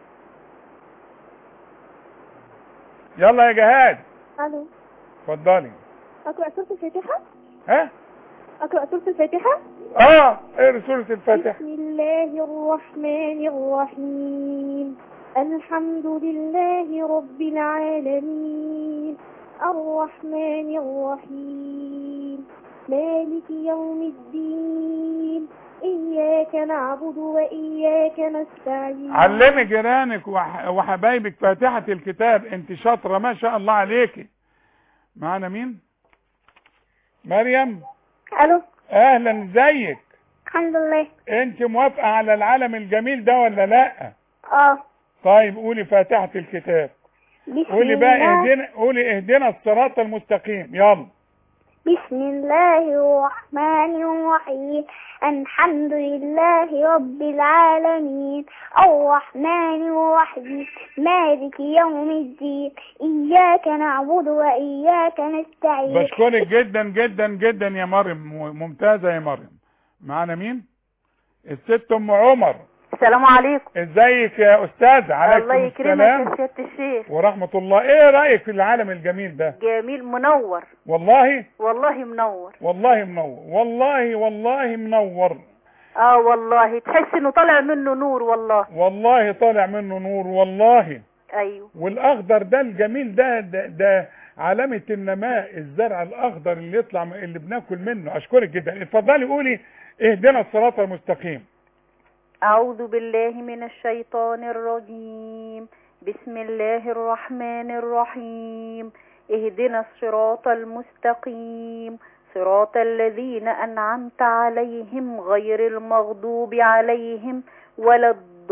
يلا يا جهاد الو اتفضلي اقرا سوره الفاتحه ها اقرا سوره الفاتحه اه اقري سورة الفاتحة بسم الله الرحمن الرحيم الحمد لله رب العالمين الرحمن الرحيم مالك يوم الدين إياك نعبد وإياك نستعين علمي جيرانك وح- وحبايبك فاتحة الكتاب انت شاطرة ما شاء الله عليكي معانا مين مريم ألو اهلا ازيك الحمد لله انت موافقة على العالم الجميل ده ولا لا اه طيب قولي فاتحة الكتاب بسم قولي بقى الله اهدنا قولي اهدنا الصراط المستقيم يلا بسم الله الرحمن الرحيم الحمد لله رب العالمين الرحمن الرحيم مالك يوم الدين إياك نعبد وإياك نستعين بشكرك جدا جدا جدا يا مريم م- ممتازة يا مريم معانا مين الست ام عمر السلام عليكم ازيك يا استاذ عليكم الله يكرمك السلام يا سيادة الشيخ ورحمة الله ايه رأيك في العالم الجميل ده جميل منور والله والله منور والله منور والله والله منور اه والله تحس انه طالع منه نور والله والله طالع منه نور والله ايوه والاخضر ده الجميل ده ده, ده علامة النماء الزرع الاخضر اللي يطلع م- اللي بناكل منه اشكرك جدا اتفضلي قولي اهدنا الصراط المستقيم أعوذ بالله من الشيطان الرجيم بسم الله الرحمن الرحيم اهدنا الصراط المستقيم صراط الذين أنعمت عليهم غير المغضوب عليهم ولا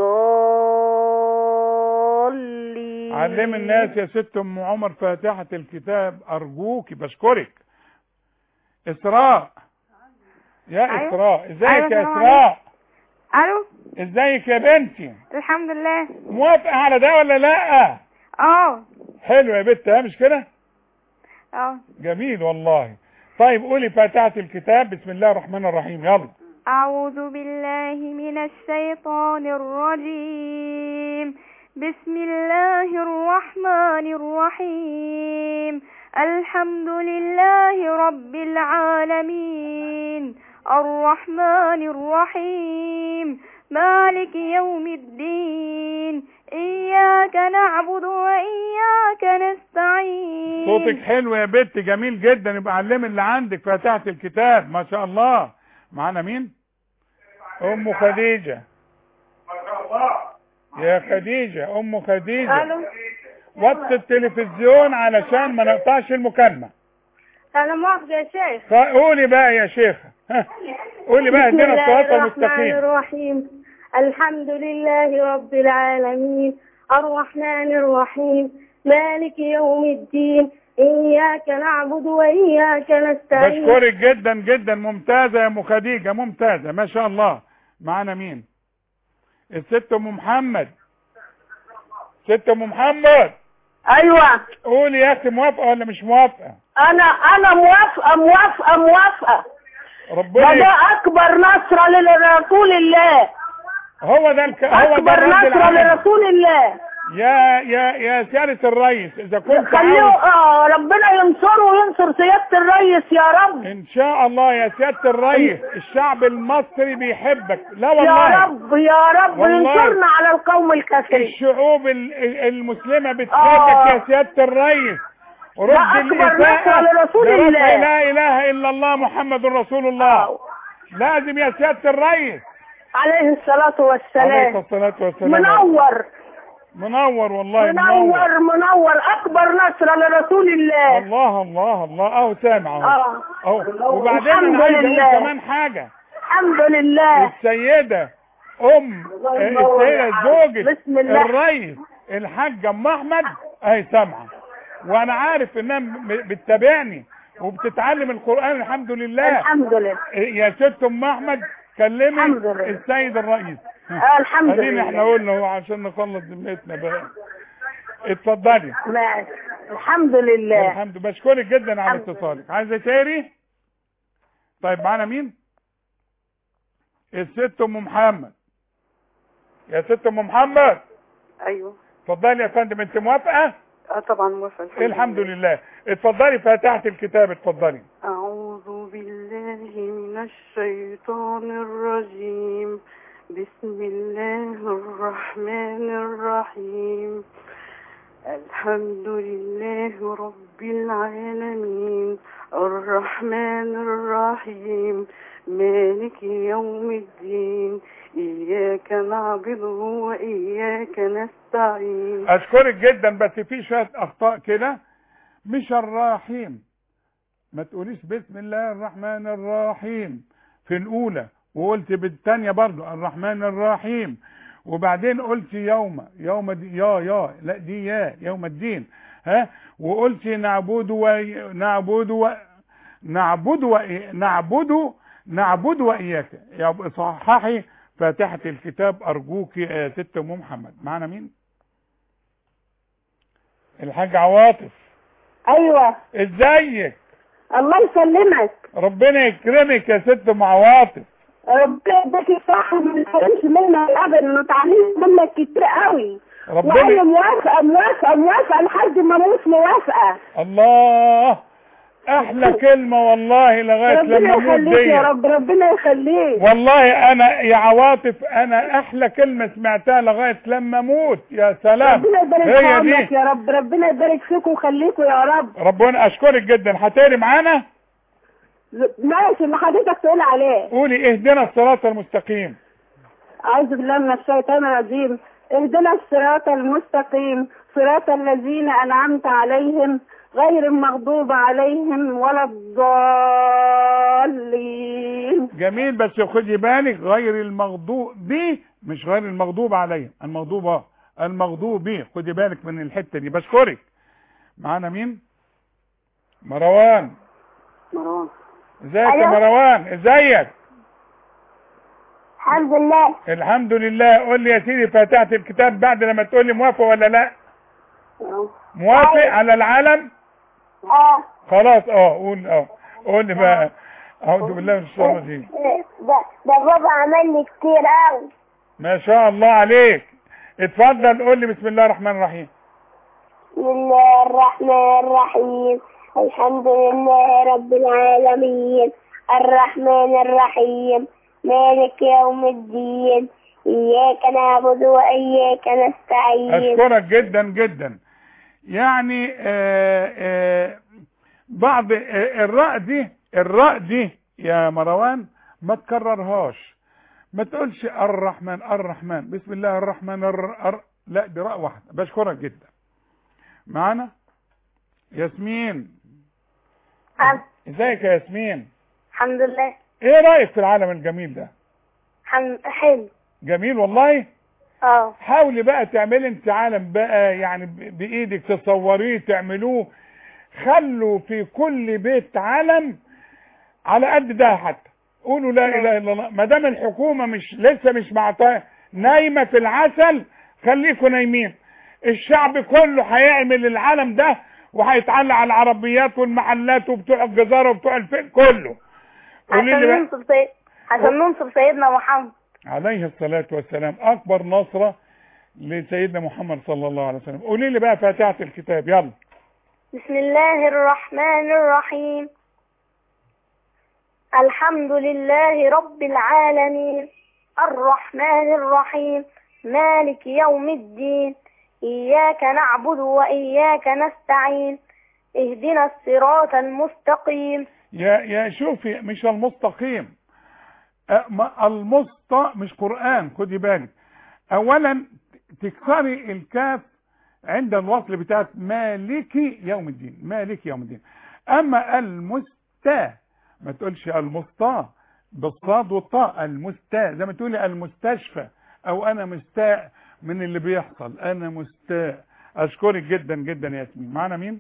الضالين علم الناس يا ست ام عمر فاتحة الكتاب ارجوك بشكرك اسراء يا أيوة. اسراء ازيك أيوة، يا السلام اسراء الو ازيك يا بنتي الحمد لله موافقة على ده ولا لا اه حلو يا بنت ها مش كده اه جميل والله طيب قولي فاتحة الكتاب بسم الله الرحمن الرحيم يلا أعوذ بالله من الشيطان الرجيم بسم الله الرحمن الرحيم الحمد لله رب العالمين الرحمن الرحيم مالك يوم الدين إياك نعبد وإياك نستعين صوتك حلو يا بنت جميل جدا يبقى علم اللي عندك فاتحة الكتاب ما شاء الله معانا مين ام خديجة يا خديجة ام خديجة الو وطي التلفزيون علشان ما نقطعش المكالمة انا مؤاخذة يا شيخ ف- قولي بقى يا شيخة ها، قولي بقى بسم ادينا الله الصراط الرحمن المستقيم الرحيم الحمد لله رب العالمين الرحمن الرحيم مالك يوم الدين إياك نعبد وإياك نستعين بشكرك جدا جدا ممتازة يا ام خديجة ممتازة ما شاء الله معانا مين الست ام محمد ست ام محمد ايوه قولي يا اختي موافقة ولا مش موافقة انا انا موافقه موافقه موافقه ربنا ده يك- اكبر نصر لرسول الله هو ده الك... هو ده اكبر الرد نصر العام. لرسول الله يا يا يا سيادة الرئيس اذا كنت خليه عاوز آه ربنا ينصره وينصر سياده الريس يا رب ان شاء الله يا سيادة الرئيس الشعب المصري بيحبك لا يا والله رب يا رب والله. ينصرنا على القوم الكافرين الشعوب ال- ال- المسلمة آه. بتحبك يا سيادة الرئيس رد ده أكبر الإساءة نصر لرسول برفع الله. لا إله إلا الله محمد رسول الله لازم يا سيادة الرئيس عليه الصلاه عليه والسلام الصلاة والسلام منور منور والله منور منور اكبر نصر لرسول الله الله الله الله اهو سامع اهو اه اهو وبعدين الحمد انا عايز اقول لله. كمان حاجة الحمد لله السيدة ام ينور يا السيدة عم. زوجة بسم الله. الرئيس الحاج ام احمد اهي سامعة وانا عارف انها م- بتتابعني وبتتعلم القرآن الحمد لله الحمد لله يا ست ام احمد كلمي الحمد لله. السيد الرئيس آه، الحمد ادينا لله. احنا قلنا هو عشان نخلص ذمتنا بقى اتفضلي ماشي الحمد لله الحمد بشكرك جدا على الحمد اتصالك عايزه تاني طيب معانا مين الست ام محمد يا ست ام محمد ايوه اتفضلي يا فندم انت موافقه اه طبعا موافقه الحمد لله اتفضلي فاتحه الكتاب اتفضلي أعوذ بالله من الشيطان الرجيم بسم الله الرحمن الرحيم الحمد لله رب العالمين الرحمن الرحيم مالك يوم الدين إياك نعبد وإياك نستعين اشكرك جدا بس في شويه اخطاء كده مش الرحيم ما تقوليش بسم الله الرحمن الرحيم في الاولى وقلت بالثانيه برضو الرحمن الرحيم وبعدين قلت يوم يوم دي يا يا لا دي يا يوم الدين ها وقلت نعبد و نعبد و نعبد و نعبد نعبد واياك يا صححي فاتحه الكتاب ارجوك يا ست ام محمد معنا مين الحاج عواطف ايوه ازيك الله يسلمك ربنا يكرمك يا ست ام عواطف ربنا يديك الصحة وما نتعلمش منك ابدا نتعلم منك كتير قوي وانا ربنا موافقة موافقة موافقة لحد ما اموت موافقة الله احلى كلمة والله لغاية ربنا لما اموت يخليك دي يا رب ربنا يخليك والله انا يا عواطف انا احلى كلمة سمعتها لغاية لما اموت يا سلام ربنا يبارك في هي عمرك دي يا رب ربنا يبارك فيكم ويخليكم يا رب ربنا اشكرك جدا هتقري معانا ماشي اللي حضرتك تقول عليه قولي اهدنا الصراط المستقيم أعوذ بالله من الشيطان الرجيم اهدنا الصراط المستقيم صراط الذين أنعمت عليهم غير المغضوب عليهم ولا الضالين جميل بس خدي بالك غير المغضوب به مش غير المغضوب عليه المغضوب اه المغضوب به خدي بالك من الحتة دي بشكرك معانا مين مروان مروان ازيك يا أيوة. مروان ازيك الحمد لله الحمد لله قول لي يا سيدي فاتحة الكتاب بعد لما تقول لي موافق ولا لا موافق أيوة. على العلم اه خلاص اه قول اه قول لي بقى اعوذ بالله من الشيطان الرجيم ده ده بابا عمل لي كتير قوي ما شاء الله عليك اتفضل قول لي بسم الله الرحمن الرحيم بسم الله الرحمن الرحيم الحمد لله رب العالمين الرحمن الرحيم مالك يوم الدين إياك نعبد وإياك نستعين اشكرك جدا جدا يعني آه آه بعض آه الراء دي الراء دي يا مروان ما تكررهاش ما تقولش الرحمن الرحمن بسم الله الرحمن الر... الر... لا دي راء واحده بشكرك جدا معانا ياسمين ازيك يا ياسمين الحمد لله ايه رايك في العالم الجميل ده حم- حلو جميل والله اه حاولي بقى تعملي انت عالم بقى يعني ب- بايدك تصوريه تعملوه خلوا في كل بيت علم على قد ده حتى قولوا لا اله الا الله ما دام الحكومه مش لسه مش معطاه نايمه في العسل خليكم نايمين الشعب كله هيعمل العالم ده وهيتعلق على العربيات والمحلات وبتوع الجزاره وبتوع الفين كله قولي عشان لي بقى ننصب سيد عشان ننصب سيدنا محمد عليه الصلاة والسلام أكبر نصرة لسيدنا محمد صلى الله عليه وسلم قولي لي بقى فاتحة الكتاب يلا بسم الله الرحمن الرحيم الحمد لله رب العالمين الرحمن الرحيم مالك يوم الدين إياك نعبد وإياك نستعين اهدنا الصراط المستقيم يا يا شوفي مش المستقيم أه، ما- المسط مش قرآن خدي بالك أولا تكسري الكاف عند الوصل بتاعت مالكي يوم الدين مالك يوم الدين أما المستا ما تقولش المسطى بالصاد والطاء المستا زي ما تقولي المستشفى أو أنا مستاء من اللي بيحصل أنا مستاء أشكرك جدا جدا يا ياسمين معانا مين؟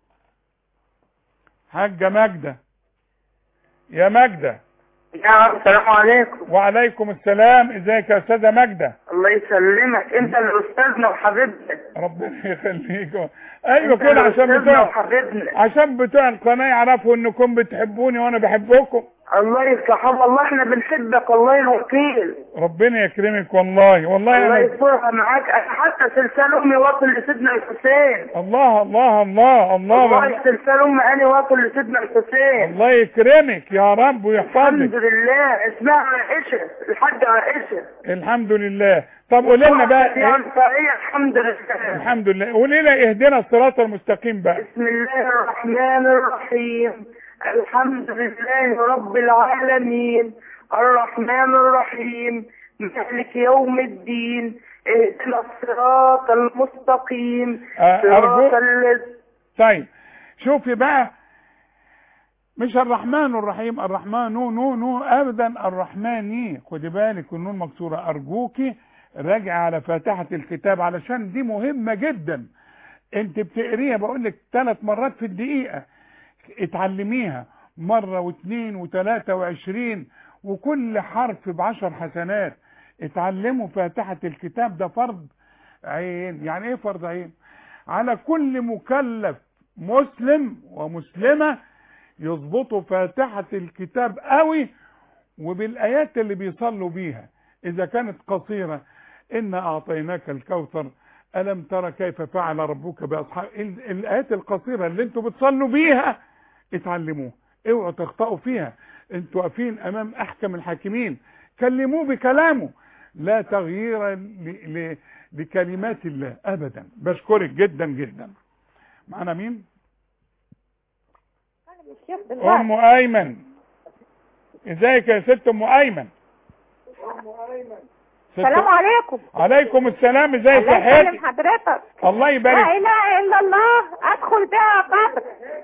حاجة ماجدة يا ماجدة يا السلام عليكم وعليكم السلام ازيك يا استاذة ماجدة الله يسلمك انت اللي استاذنا وحبيبنا ربنا يخليك ايوه أنت كده اللي عشان أستاذنا بتوع وحبيبنا عشان بتوع القناة يعرفوا انكم بتحبوني وانا بحبكم الله يفتح الله احنا بنحبك والله الوكيل ربنا يكرمك والله والله الله انا يسترها معاك انا حتى سلسال امي واصل لسيدنا الحسين الله الله الله الله والله سلسال امي انا واصل لسيدنا الحسين الله يكرمك يا رب الحمد ويحفظك لله اسمها عائشه الحاجه عائشه الحمد لله طب قولي لنا بقى يا إيه؟ انصاريه الحمد لله الحمد لله قولي لنا اهدنا الصراط المستقيم بقى بسم الله الرحمن الرحيم الحمد لله رب العالمين الرحمن الرحيم مالك يوم الدين اهدنا الصراط المستقيم آه، صراط أرجو- الذي طيب شوفي بقى مش الرحمن الرحيم الرحمن نو نو نو ابدا الرحماني خدي بالك النون مكسوره ارجوكي راجعي على فاتحه الكتاب علشان دي مهمه جدا انت بتقريها بقول لك ثلاث مرات في الدقيقه اتعلميها مره واثنين وثلاثه وعشرين وكل حرف بعشر حسنات اتعلموا فاتحه الكتاب ده فرض عين يعني ايه فرض عين على كل مكلف مسلم ومسلمة يظبطوا فاتحة الكتاب قوي وبالايات اللي بيصلوا بيها اذا كانت قصيره انا اعطيناك الكوثر الم ترى كيف فعل ربك باصحاب ال- الايات القصيره اللي انتوا بتصلوا بيها اتعلموها اوعوا تخطئوا فيها انتوا واقفين امام احكم الحاكمين كلموه بكلامه لا تغيير ل... ل... لكلمات الله ابدا بشكرك جدا جدا معنا مين ام ايمن ازيك يا ست ام ايمن ست- السلام عليكم عليكم السلام ازي الله يسلم صحتك حضرتك الله لا يبارك اله الا الله ادخل بها قبر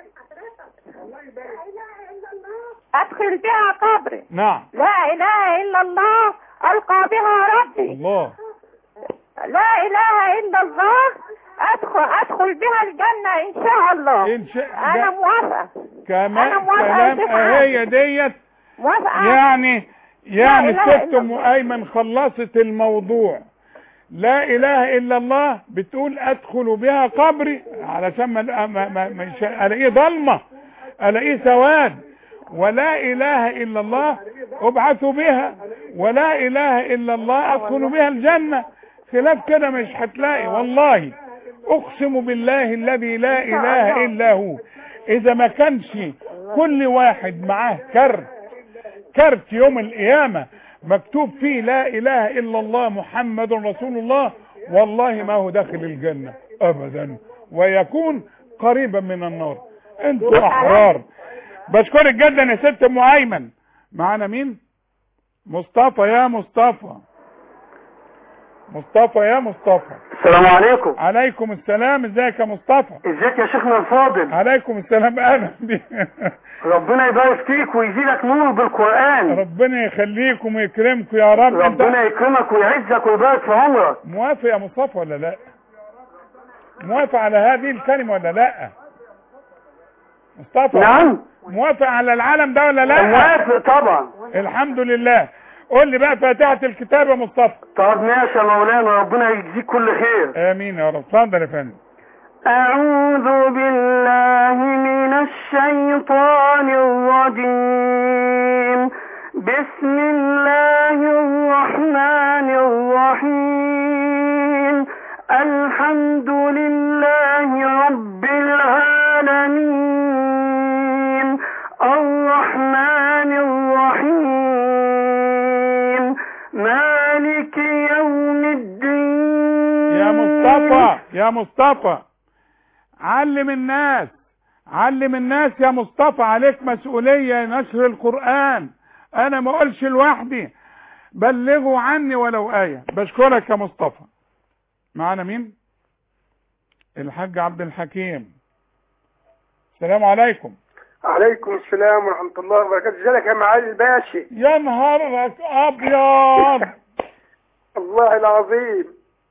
ادخل بها قبر نعم لا اله الا الله القى بها ربي الله لا اله الا الله ادخل ادخل بها الجنه ان شاء الله إن شاء انا ده- موافقه كمان أنا موافقة كلام أتفق هي ديت موافقه يعني يعني لا إله الست إلا ام ايمن خلصت الموضوع لا اله الا الله بتقول ادخل بها قبري علشان ما ما ما ما مش- الاقيه ضلمه الاقيه سواد ولا اله الا الله ابعثوا بها ولا اله الا الله ادخل بها الجنه خلاف كده مش هتلاقي والله اقسم بالله الذي لا اله الا هو اذا ما كانش كل واحد معاه كرت كرت يوم القيامة مكتوب فيه لا اله الا الله محمد رسول الله والله ما هو داخل الجنة ابدا ويكون قريبا من النار انتوا احرار بشكرك جدا يا ست ام ايمن معانا مين مصطفى يا مصطفى مصطفى يا مصطفى السلام عليكم عليكم السلام ازيك يا مصطفى ازيك يا شيخنا الفاضل عليكم السلام اهلا بيك ربنا يبارك فيك ويزيدك نور بالقرآن ربنا يخليكم ويكرمكم يا رب ربنا يكرمك ويعزك ويبارك في عمرك موافق يا مصطفى ولا لا موافق على هذه الكلمة ولا لا مصطفى نعم موافق على العالم ده ولا لا موافق طبعا الحمد لله قول لي بقى فاتحة الكتاب يا مصطفى طب ماشي يا مولانا ربنا يجزيك كل خير امين يا رب اتفضل يا فندم أعوذ بالله من الشيطان الرجيم بسم الله الرحمن الرحيم الحمد لله رب العالمين الرحمن الرحيم مالك يوم الدين يا مصطفى يا مصطفى علم الناس علم الناس يا مصطفى عليك مسؤولية نشر القرآن انا ما اقولش لوحدي بلغوا عني ولو آية بشكرك يا مصطفى معانا مين الحاج عبد الحكيم السلام عليكم عليكم السلام ورحمة الله وبركاته ازيك يا معالي الباشا يا نهارك ابيض الله العظيم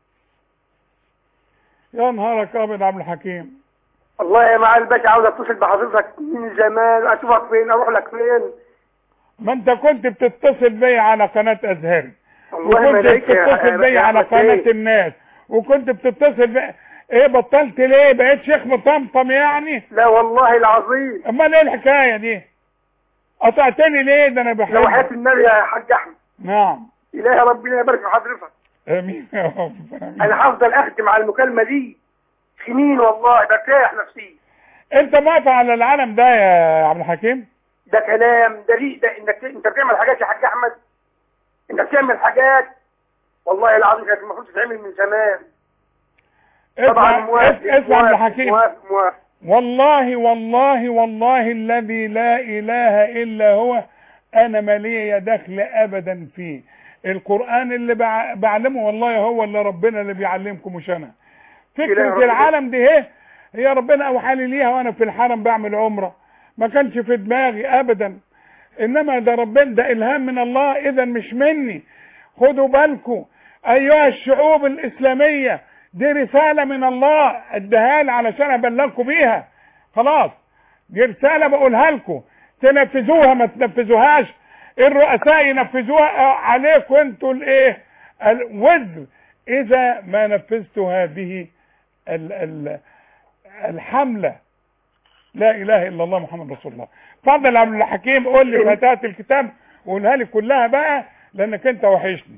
يا نهارك ابيض عبد الحكيم الله يا معالي الباشا عاوز اتصل بحضرتك من زمان اشوفك فين اروح لك فين ما انت كنت بتتصل بيا على قناة ازهري الله وكنت يبارك يا- بتتصل يا- بيا يا على أحمد قناة إيه؟ الناس وكنت بتتصل بيا ايه بطلت ليه بقيت شيخ مطمطم يعني لا والله العظيم امال ايه الحكاية دي قطعتني ليه ده انا لو حياة بحبك النبي يا حاج احمد نعم الهي ربنا يبارك في حضرتك امين يا رب آمين. انا هفضل اختم على المكالمة دي سنين والله برتاح نفسي انت موافق على العالم ده يا عبد الحكيم ده كلام ده ريق ده انك انت بتعمل حاجات يا حاج احمد انت بتعمل حاجات والله العظيم كانت المفروض تتعمل من زمان طبعا اسمع موافق اسمع عبد موافق الحكيم موافق موافق والله والله والله الذي لا اله الا هو انا ما لي دخل ابدا فيه القران اللي بع- بعلمه والله هو اللي ربنا اللي بيعلمكم مش انا إله فكره ربنا. العالم دي ايه هي ربنا اوحى لي ليها وانا في الحرم بعمل عمره ما كانش في دماغي ابدا انما ده ربنا ده الهام من الله اذا مش مني خدوا بالكم ايها الشعوب الاسلاميه دي رساله من الله اديها لي علشان ابلغكم بيها خلاص دي رساله بقولها لكم تنفذوها ما تنفذوهاش الرؤساء ينفذوها آه، عليكم انتوا الايه الوزر اذا ما نفذتوا هذه ال ال الحمله لا اله الا الله محمد رسول الله اتفضل يا عبد الحكيم قول لي فتاه الكتاب قولها لي كلها بقى لانك انت وحشني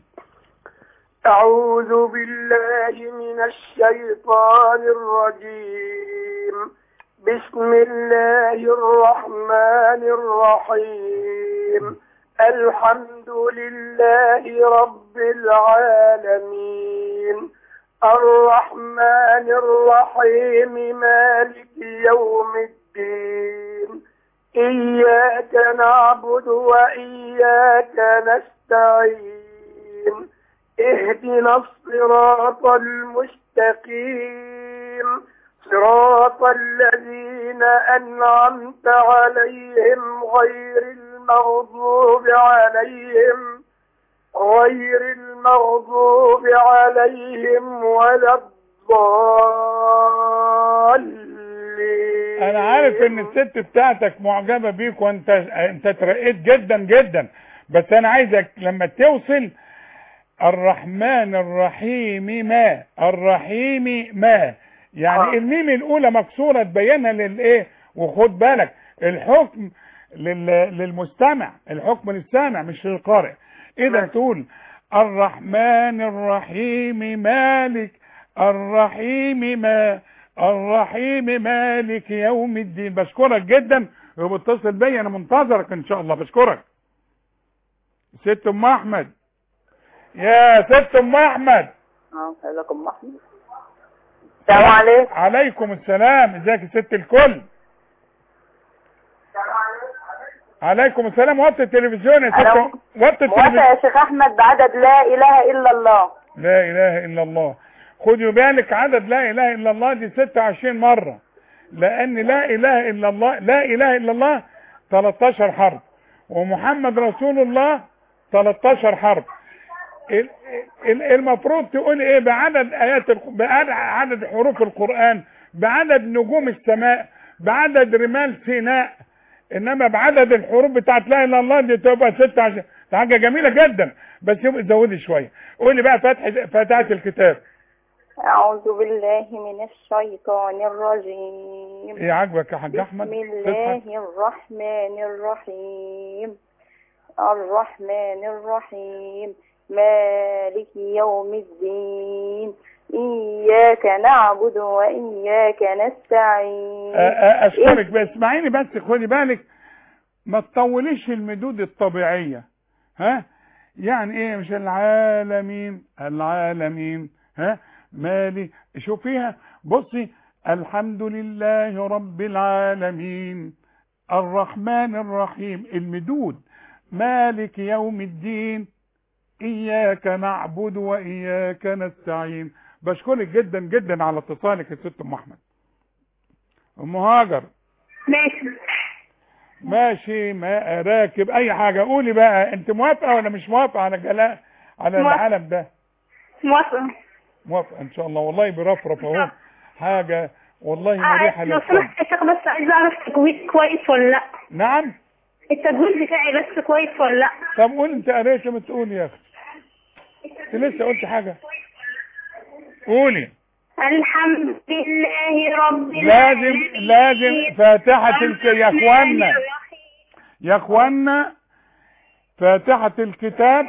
أعوذ بالله من الشيطان الرجيم بسم الله الرحمن الرحيم الحمد لله رب العالمين الرحمن الرحيم مالك يوم الدين إياك نعبد وإياك نستعين اهدنا الصراط المستقيم صراط الذين أنعمت عليهم غير المغضوب عليهم غير المغضوب عليهم ولا الضالين انا عارف ان الست بتاعتك معجبة بيك وانت انت اترقيت جدا جدا بس انا عايزك لما توصل الرحمن الرحيم ما الرحيم ما يعني آه. الميم الاولى مكسورة تبينها للايه وخد بالك الحكم لل... للمستمع الحكم للسامع مش للقارئ اذا تقول الرحمن الرحيم مالك الرحيم ما الرحيم مالك يوم الدين بشكرك جدا وبتصل بيا انا منتظرك ان شاء الله بشكرك ست ام احمد يا ست ام احمد ازيكم احمد السلام عليكم عليكم السلام ازيك يا ست الكل عليكم السلام وطي التلفزيون يا أنا ست وطي موافق التلفزيون يا شيخ احمد بعدد لا اله الا الله لا اله الا الله خدوا بالك عدد لا اله الا الله دي 26 مرة لان لا اله الا الله لا اله الا الله 13 حرف ومحمد رسول الله 13 حرف ال- ال- المفروض تقول ايه بعدد ايات الق- بعدد حروف القرآن بعدد نجوم السماء بعدد رمال سيناء انما بعدد الحروف بتاعت لا اله الا الله دي تبقى 16 دي حاجه جميله جدا بس يبقى زودي شويه قولي بقى فتح فتحه الكتاب اعوذ بالله من الشيطان الرجيم ايه عاجبك يا حاج احمد بسم تضحك؟ الله الرحمن الرحيم الرحمن الرحيم مالك يوم الدين إياك نعبد وإياك نستعين أ- أ- اشكرك بس اسمعيني بس خدي بالك ما تطوليش المدود الطبيعية ها يعني ايه مش العالمين العالمين ها مالي شوفيها بصي الحمد لله رب العالمين الرحمن الرحيم المدود مالك يوم الدين اياك نعبد واياك نستعين بشكرك جدا جدا على اتصالك يا ست ام احمد ام هاجر ماشي ماشي ما راكب اي حاجه قولي بقى انت موافقه ولا مش موافقه على جلاء على موافقة. العالم ده موافقة موافقه ان شاء الله والله برفرف اهو حاجه والله آه، مريحه لو للقلب سمحت يا شيخ بس عايزة أعرف تجويد كويس ولا لأ نعم التجويد بتاعي بس كويس ولا لأ طب قول انت قريت ما تقول يا اخي انت لسه قلت حاجه قولي الحمد لله رب لازم العالمين لازم فاتحه الك... يا الرحمن اخوانا الرحيم. يا اخوانا فاتحة الكتاب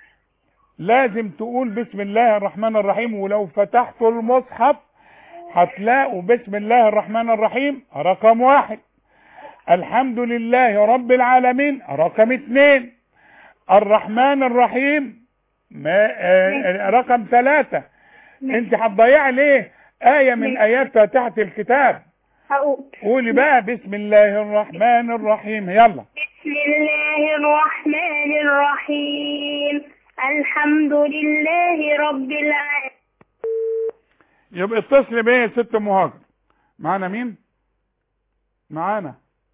لازم تقول بسم الله الرحمن الرحيم ولو فتحتوا المصحف هتلاقوا بسم الله الرحمن الرحيم رقم واحد الحمد لله رب العالمين رقم اثنين الرحمن الرحيم ما آه رقم ثلاثة انت هتضيعي ليه آية من آيات فاتحة الكتاب هقول قولي بقى بسم الله الرحمن الرحيم يلا بسم الله الرحمن الرحيم الحمد لله رب العالمين يبقى اتصل بيا يا ست مهاجر معانا مين معانا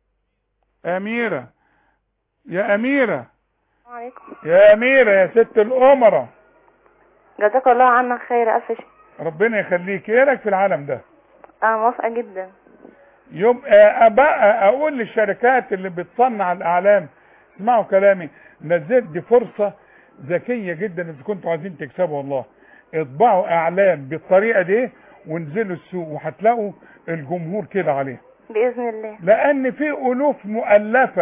أميرة يا أميرة عليكم يا أميرة يا ست الأمرة جزاك الله عنك خير ألف شيء ربنا يخليك ايه رايك في العالم ده أنا موافقة جدا يبقى أبقى أقول للشركات اللي بتصنع الأعلام اسمعوا كلامي نزلت دي فرصة ذكية جدا إذا كنتوا عايزين تكسبوا والله اطبعوا أعلام بالطريقة دي وانزلوا السوق وهتلاقوا الجمهور كده عليها بإذن الله لأن في ألوف مؤلفة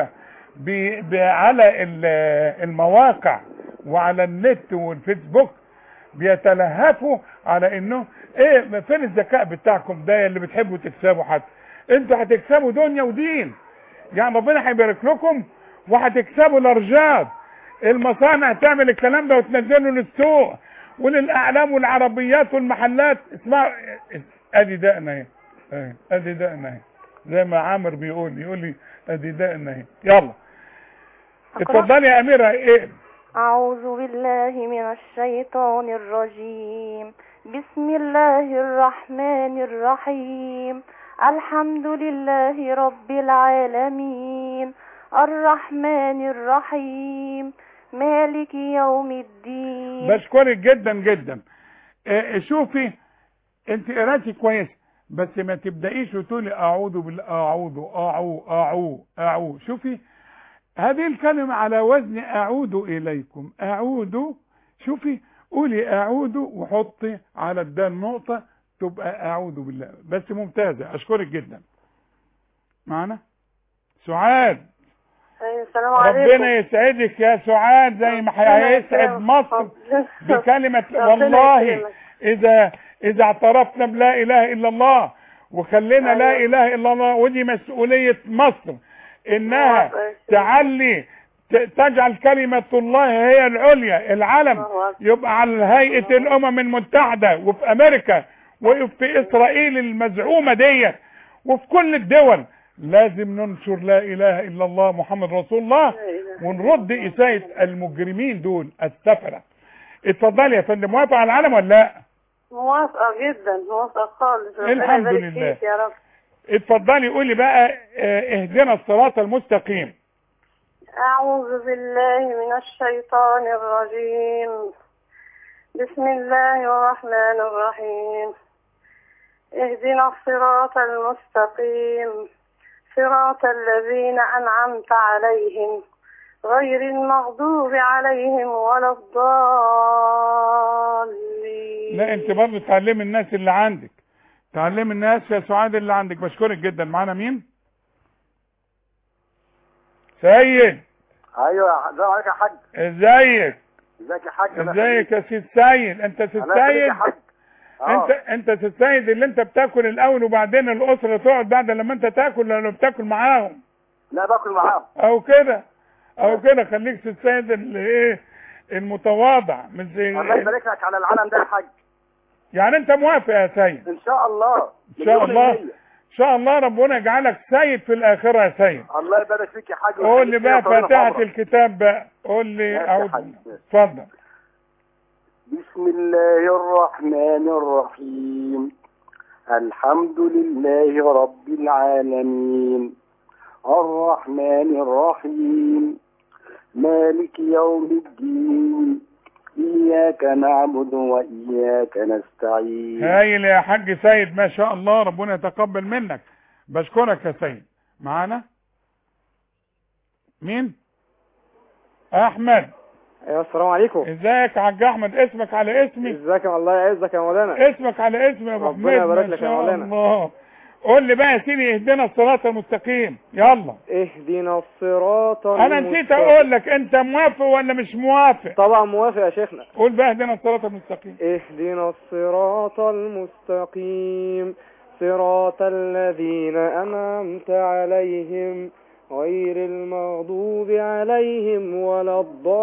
ب- ب- على ال- المواقع وعلى النت والفيسبوك بيتلهفوا على انه ايه فين الذكاء بتاعكم ده اللي بتحبوا تكسبوا حتى انتوا هتكسبوا دنيا ودين يعني ربنا هيبارك لكم وهتكسبوا الارجاد المصانع تعمل الكلام ده وتنزله للسوق وللاعلام والعربيات والمحلات اسمعوا ادي دقنا اهي اهي، ادي دقنا اهي زي ما عامر بيقول يقول لي ادي دقنا اهي يلا اتفضلي يا اميره ايه أعوذ بالله من الشيطان الرجيم بسم الله الرحمن الرحيم الحمد لله رب العالمين الرحمن الرحيم مالك يوم الدين بشكرك جدا جدا اه، شوفي انت قراتي كويس بس ما تبدايش وتقولي اعوذ بالله اعوذ اعو اعو اعو شوفي هذه الكلمة على وزن اعود اليكم اعود شوفي قولي اعود وحطي على الدال نقطة تبقى اعوذ بالله بس ممتازة اشكرك جدا معنا سعاد السلام عليكم ربنا يسعدك يا سعاد زي ما ربنا هيسعد يكرمك. مصر بكلمة ربنا والله يكرمك. إذا إذا اعترفنا بلا إله إلا الله وخلينا لا إله إلا الله ودي مسؤولية مصر إنها تعلي ت- تجعل كلمة الله هي العليا العلم يبقى على هيئة الأمم المتحدة وفي أمريكا وفي إسرائيل المزعومة دي وفي كل الدول لازم ننشر لا إله إلا الله محمد رسول الله ونرد إساءة المجرمين دول السفرة اتفضلي يا فندم موافق على العلم ولا لا موافقة جدا موافقة خالص ربنا الحمد يبارك لله. فيك يا رب اتفضلي قولي بقى اه، اهدنا الصراط المستقيم أعوذ بالله من الشيطان الرجيم بسم الله الرحمن الرحيم اهدنا الصراط المستقيم صراط الذين أنعمت عليهم غير المغضوب عليهم ولا الضالين لا انت برضه تعلمي الناس اللي عندك تعلمي الناس يا سعاد اللي عندك بشكرك جدا معانا مين سيد ايوه السلام عليكم يا حاج ازيك ازيك يا حاج الله ازيك يا سيد سيد انت سيد الله يخليك يا سيد حاج. انت آه. انت سيد سيد اللي انت بتاكل الاول وبعدين الاسره تقعد بعد لما انت تاكل ولا بتاكل معاهم لا باكل معاهم او كده او كده خليك سيد سيد اللي ايه المتواضع مش زي الله يبارك لك على العالم ده يا حاج يعني انت موافق يا سيد ان شاء الله ان شاء مليون الله المية. ان شاء الله ربنا يجعلك سيد في الاخره يا سيد الله يبارك فيك يا حاج قول لي بقى ويخليك فينا طول فاتحه عمرك. الكتاب بقى قول لي ماشي يا اعوذ حاج. اتفضل بسم الله الرحمن الرحيم الحمد لله رب العالمين الرحمن الرحيم مالك يوم الدين إياك نعبد وإياك نستعين هايل يا حاج سيد ما شاء الله ربنا يتقبل منك بشكرك يا سيد معانا مين احمد ايوه السلام عليكم ازيك يا حاج احمد اسمك على اسمي ازيك يا الله يعزك يا مولانا اسمك على اسمي يا ابو ربنا حميد يبارك ما لك يا شاء مولانا. الله قول لي بقى يا سيدي اهدنا الصراط المستقيم يلا اهدنا الصراط انا نسيت اقول لك انت موافق ولا مش موافق طبعا موافق يا شيخنا قول بقى اهدنا الصراط المستقيم اهدنا الصراط المستقيم صراط الذين أنعمت عليهم غير المغضوب عليهم ولا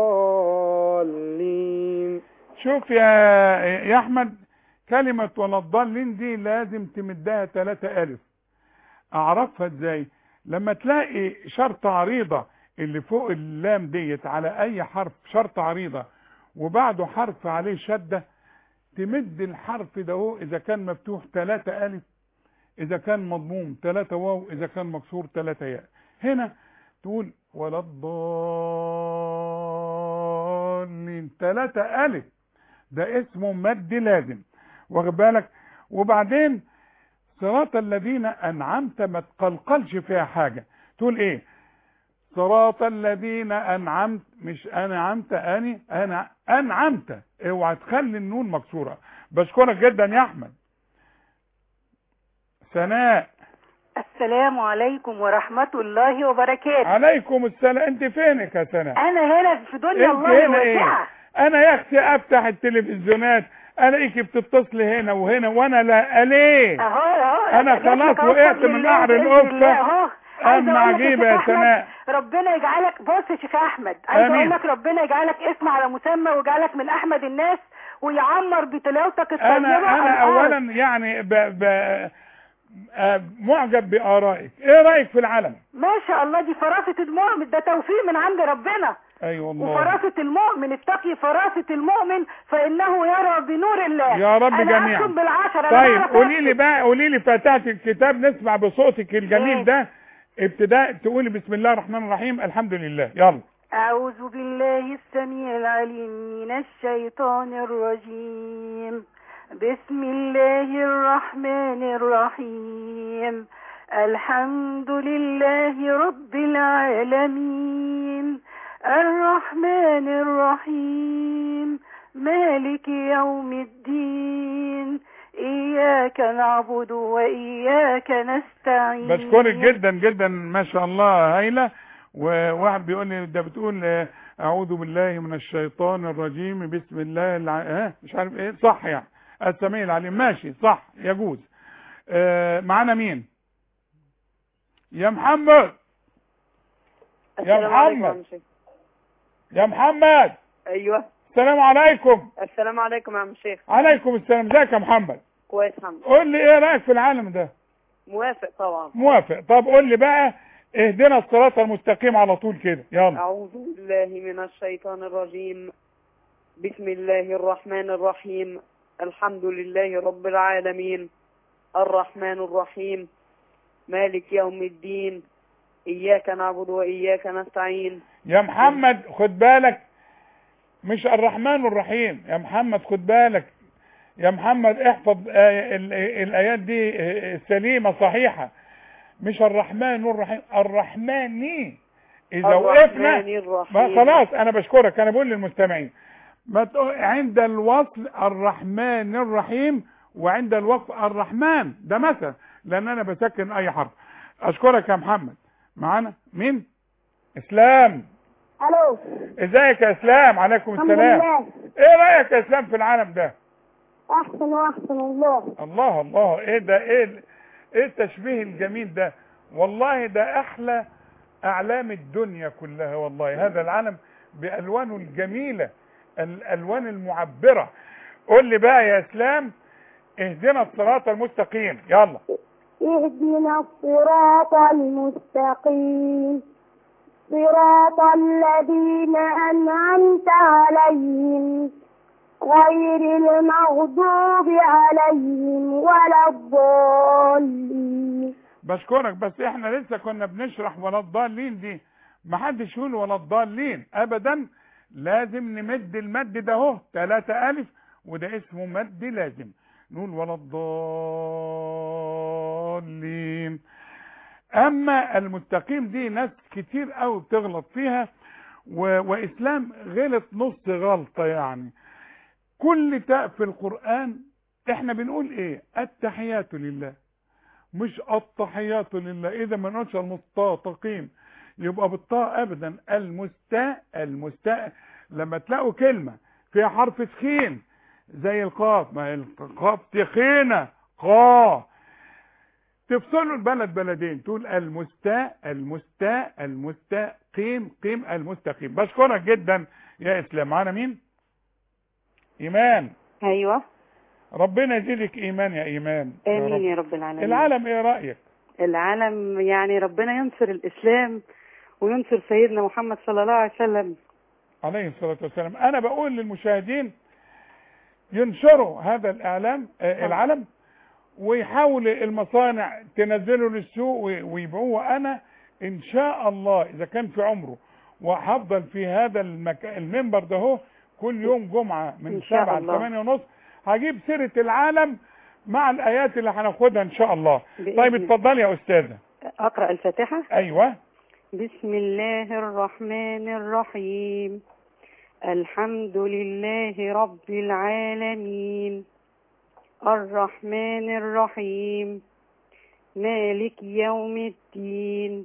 الضالين شوف يا يا احمد كلمة ولا الضالين دي لازم تمدها ثلاثة ألف أعرفها إزاي لما تلاقي شرطة عريضة اللي فوق اللام ديت على أي حرف شرطة عريضة وبعده حرف عليه شدة تمد الحرف ده هو إذا كان مفتوح ثلاثة ألف إذا كان مضموم ثلاثة واو إذا كان مكسور ثلاثة ياء هنا تقول ولا الضالين ثلاثة ألف ده اسمه مد لازم واخد بالك وبعدين صراط الذين أنعمت ما تقلقلش فيها حاجة تقول إيه صراط الذين أنعمت مش أنعمت أني أنا أنعمت اوعى تخلي النون مكسورة بشكرك جدا يا أحمد سناء السلام عليكم ورحمة الله وبركاته عليكم السلام انت فينك يا سناء أنا هنا في دنيا انت الله هنا ايه واسعة انا يا اختي افتح التلفزيونات الاقيك بتتصلي هنا وهنا وانا لا ليه أهو أهو انا جات لك خلاص أهو وقعت بفضل من الله قعر بإذن الله القفة أهو عايزة اما أقول لك يا عجيبة شيخ يا أحمد، سناء ربنا يجعلك بص يا شيخ أحمد عايزة آمين. أقول لك ربنا يجعلك اسم على مسمى ويجعلك من أحمد الناس ويعمر بتلاوتك الطيبة انا على انا الأرض. اولا يعني ب... ب... آه، معجب بارائك ايه رايك في العلم ما شاء الله دي فراسة المؤمن ده توفيق من عند ربنا اي أيوة والله وفراسة المؤمن اتقي فراسة المؤمن فإنه يرى بنور الله يا رب أنا جميعا أكتب بالعشرة أنا طيب بعرف قولي لي أكتب. بقى قولي لي فاتحة الكتاب نسمع بصوتك الجميل ده ابتداء تقولي بسم الله الرحمن الرحيم الحمد لله يلا أعوذ بالله السميع العليم من الشيطان الرجيم بسم الله الرحمن الرحيم الحمد لله رب العالمين الرحمن الرحيم مالك يوم الدين إياك نعبد وإياك نستعين بشكرك جدا جدا ما شاء الله هايلة وواحد بيقول لي ده بتقول آه، اعوذ بالله من الشيطان الرجيم بسم الله الع... ها مش عارف ايه صح يعني السميع العليم ماشي صح يجوز آه معانا مين يا محمد يا السلام عليكم يا محمد عم شيخ. يا محمد ايوه السلام عليكم السلام عليكم يا عم شيخ عليكم السلام ازيك يا محمد كويس الحمد لله قول لي ايه رايك في العالم ده موافق طبعا موافق طب قول لي بقى اهدنا الصراط المستقيم على طول كده يلا أعوذ بالله من الشيطان الرجيم بسم الله الرحمن الرحيم الحمد لله رب العالمين الرحمن الرحيم مالك يوم الدين إياك نعبد وإياك نستعين يا محمد خد بالك مش الرحمن الرحيم يا محمد خد بالك يا محمد احفظ آه، ال- الايات دي آه، سليمة صحيحة مش الرحمن الرحيم الرحمن اذا وقفنا الرحمن الرحيم ما خلاص انا بشكرك انا بقول للمستمعين ما تقول- عند الوصل الرحمن الرحيم وعند الوقف الرحمن ده مثل لان انا بسكن اي حرف اشكرك يا محمد معانا مين اسلام الو ازيك يا اسلام عليكم الحمد السلام لله ايه رايك يا اسلام في العالم ده احسن واحسن الله الله الله ايه ده ايه ال- ايه التشبيه الجميل ده والله ده احلى اعلام الدنيا كلها والله هذا العالم بالوانه الجميله الالوان المعبره قول لي بقى يا اسلام اهدنا الصراط المستقيم يلا اهدنا الصراط المستقيم صراط الذين أنعمت عليهم غير المغضوب عليهم ولا الضالين بشكرك بس احنا لسه كنا بنشرح ولا الضالين دي ما حدش يقول ولا الضالين ابدا لازم نمد المد ده اهو ثلاثة الف وده اسمه مد لازم نقول ولا الضالين اما المستقيم دي ناس كتير قوي بتغلط فيها و... واسلام غلط نص غلطة يعني كل تاء في القرآن احنا بنقول ايه التحيات لله مش التحيات لله اذا ما نقولش المستقيم يبقى بالطاء ابدا المستاء المستاء لما تلاقوا كلمة فيها حرف تخين زي القاف ما هي القاف تخينة قا تفصلوا البلد بلدين تقول المستاء المستاء المستاء قيم قيم المستقيم بشكرك جدا يا اسلام معانا مين ايمان ايوه ربنا يزيدك ايمان يا ايمان يا امين رب. يا رب العالمين العالم ايه رايك العالم يعني ربنا ينصر الاسلام وينصر سيدنا محمد صلى الله عليه وسلم عليه الصلاة والسلام أنا بقول للمشاهدين ينشروا هذا الإعلام آه، العلم ويحاول المصانع تنزله للسوق وي- ويبيعوه وأنا إن شاء الله إذا كان في عمره وهفضل في هذا المك... المنبر ده هو كل يوم جمعة من إن شاء سبعة الله. لثمانية ونص هجيب سيرة العالم مع الآيات اللي هناخدها إن شاء الله بإذن طيب الله. اتفضلي يا أستاذة اقرا الفاتحه أيوه بسم الله الرحمن الرحيم الحمد لله رب العالمين الرحمن الرحيم مالك يوم الدين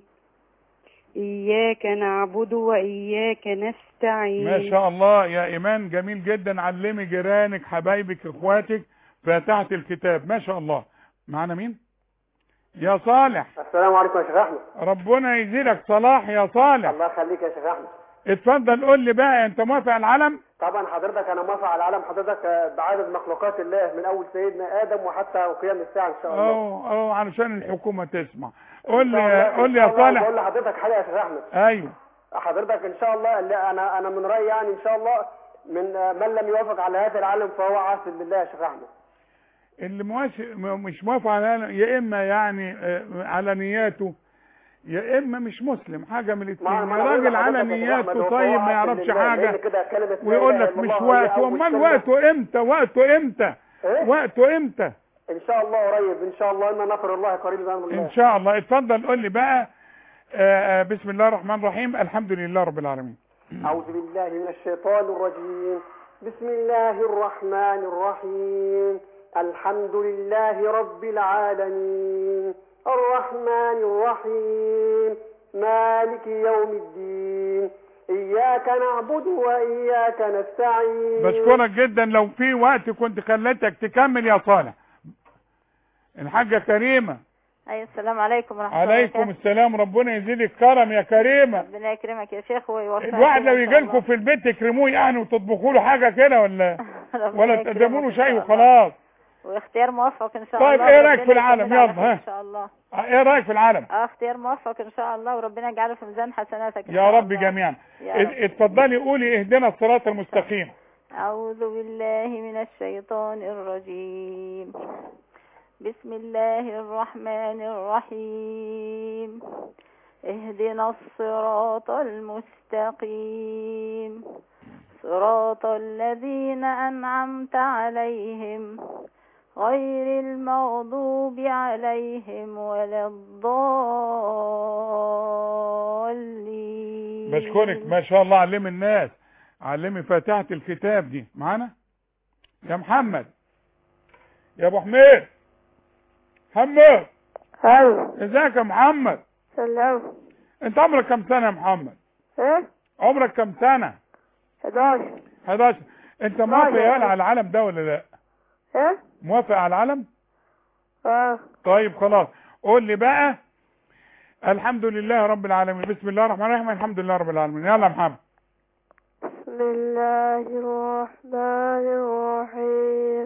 إياك نعبد وإياك نستعين ما شاء الله يا ايمان جميل جدا علمي جيرانك حبايبك اخواتك فاتحة الكتاب ما شاء الله معانا مين يا صالح السلام عليكم يا شيخ احمد ربنا يزيدك صلاح يا صالح الله يخليك يا شيخ احمد اتفضل قول لي بقى انت موافق على العلم طبعا حضرتك انا موافق على العالم حضرتك آه، بعدد مخلوقات الله من اول سيدنا ادم وحتى قيام الساعه ان شاء الله اه اه علشان الحكومة تسمع قول إن شاء الله- لي قول لي إن يا شاء الله صالح بقول لحضرتك حاجه يا شيخ احمد ايوه حضرتك ان شاء الله لا انا انا من رايي يعني ان شاء الله من آه، من لم يوافق على هذا العالم فهو عاصي بالله يا شيخ احمد اللي موافق م- مش موافق على يا اما يعني آه، على نياته يا اما مش مسلم حاجه من الاثنين ما- يا ما أنا بقول راجل على لحضرتك يا شيخ أحمد، نياته هو طيب ما عاصي يعرفش لله، حاجه لأن كده كلمة لا ويقول إله لك إلا مش الله هي وقته أول امال كلمة. وقته امتى وقته امتى إيه؟ وقته امتى ان شاء الله قريب ان شاء الله ان نصر الله قريب بامر الله ان شاء الله اتفضل قول لي بقى آه، آه، بسم الله الرحمن الرحيم الحمد لله رب العالمين أعوذ بالله من الشيطان الرجيم بسم الله الرحمن الرحيم الحمد لله رب العالمين الرحمن الرحيم مالك يوم الدين إياك نعبد وإياك نستعين بشكرك جدا لو في وقت كنت خليتك تكمل يا صالح الحاجة كريمة ايوه السلام عليكم ورحمه الله عليكم وبركاته السلام ربنا يزيدك كرم يا كريمة ربنا يكرمك يا شيخ ويوفقك الواحد لو إن يجي شاء لكم في البيت تكرموه يعني وتطبخوا له حاجة كده ولا ربنا ولا يكرمك تقدموا له إن شاي شاء الله. وخلاص واختيار موفق ان شاء طيب الله إيه رأيك وربنا في العالم؟ يكمل على يلا، خير ها. ان شاء الله ايه رأيك في العالم اه اختيار موفق ان شاء الله وربنا يجعله في ميزان حسناتك إن يا شاء رب الله. جميعا يا رب. ات- اتفضلي قولي اهدنا الصراط المستقيم أعوذ بالله من الشيطان الرجيم بسم الله الرحمن الرحيم اهدنا الصراط المستقيم صراط الذين أنعمت عليهم غير المغضوب عليهم ولا الضالين بشكرك ما شاء الله علمي الناس علمي فاتحة الكتاب دي معانا يا محمد يا ابو حميد محمد ايوه ازيك يا محمد سلام انت عمرك كم سنة يا محمد ايه عمرك كم سنة 11 11 انت موافق طيب. يا على العلم ده ولا لا ايه موافق على العلم اه طيب خلاص قول لي بقى الحمد لله رب العالمين بسم الله الرحمن الرحيم الحمد لله رب العالمين يلا يا محمد بسم الله الرحمن الرحيم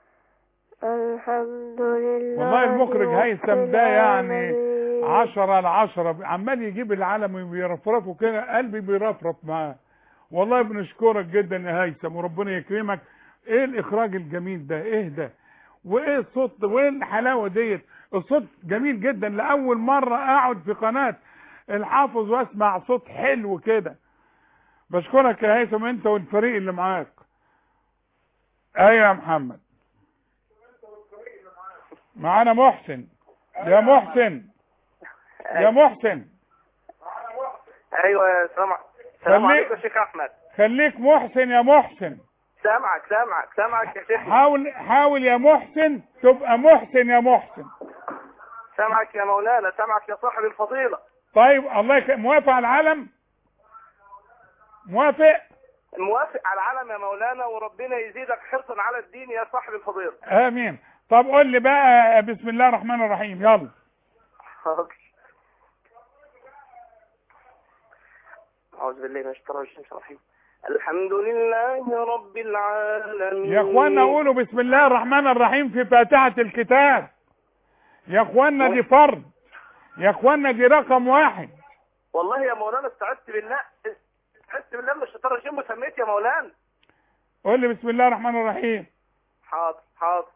الحمد لله والله المخرج رب هيثم ده يعني العالمين. عشرة على عشرة عمال يجيب العالم ويرفرفه كده قلبي بيرفرف معاه والله بنشكرك جدا يا هيثم وربنا يكرمك ايه الاخراج الجميل ده ايه ده وايه الصوت ده؟ وايه الحلاوه ديت الصوت جميل جدا لاول مره اقعد في قناه الحافظ واسمع صوت حلو كده بشكرك يا هيثم انت والفريق اللي معاك ايوه يا محمد معانا محسن يا محسن يا محسن ايوه السلام السلام خليك- عليكم يا شيخ احمد خليك محسن يا محسن سامعك سامعك سامعك يا شيخ حاول حاول يا محسن تبقى محسن يا محسن سامعك يا مولانا سامعك يا صاحب الفضيلة طيب الله يك... موافق على العلم موافق موافق على العالم يا مولانا وربنا يزيدك حرصا على الدين يا صاحب الفضيلة امين طب قول لي بقى بسم الله الرحمن الرحيم يلا أعوذ بالله من الشيطان الرجيم بسم الله الرحمن الرحيم الحمد لله رب العالمين يا اخوانا قولوا بسم الله الرحمن الرحيم في فاتحة الكتاب يا اخوانا دي فرض يا اخوانا دي رقم واحد والله يا مولانا استعذت بالله استعذت بالله من الشيطان الرجيم وسميت يا مولانا قول لي بسم الله الرحمن الرحيم حاضر حاضر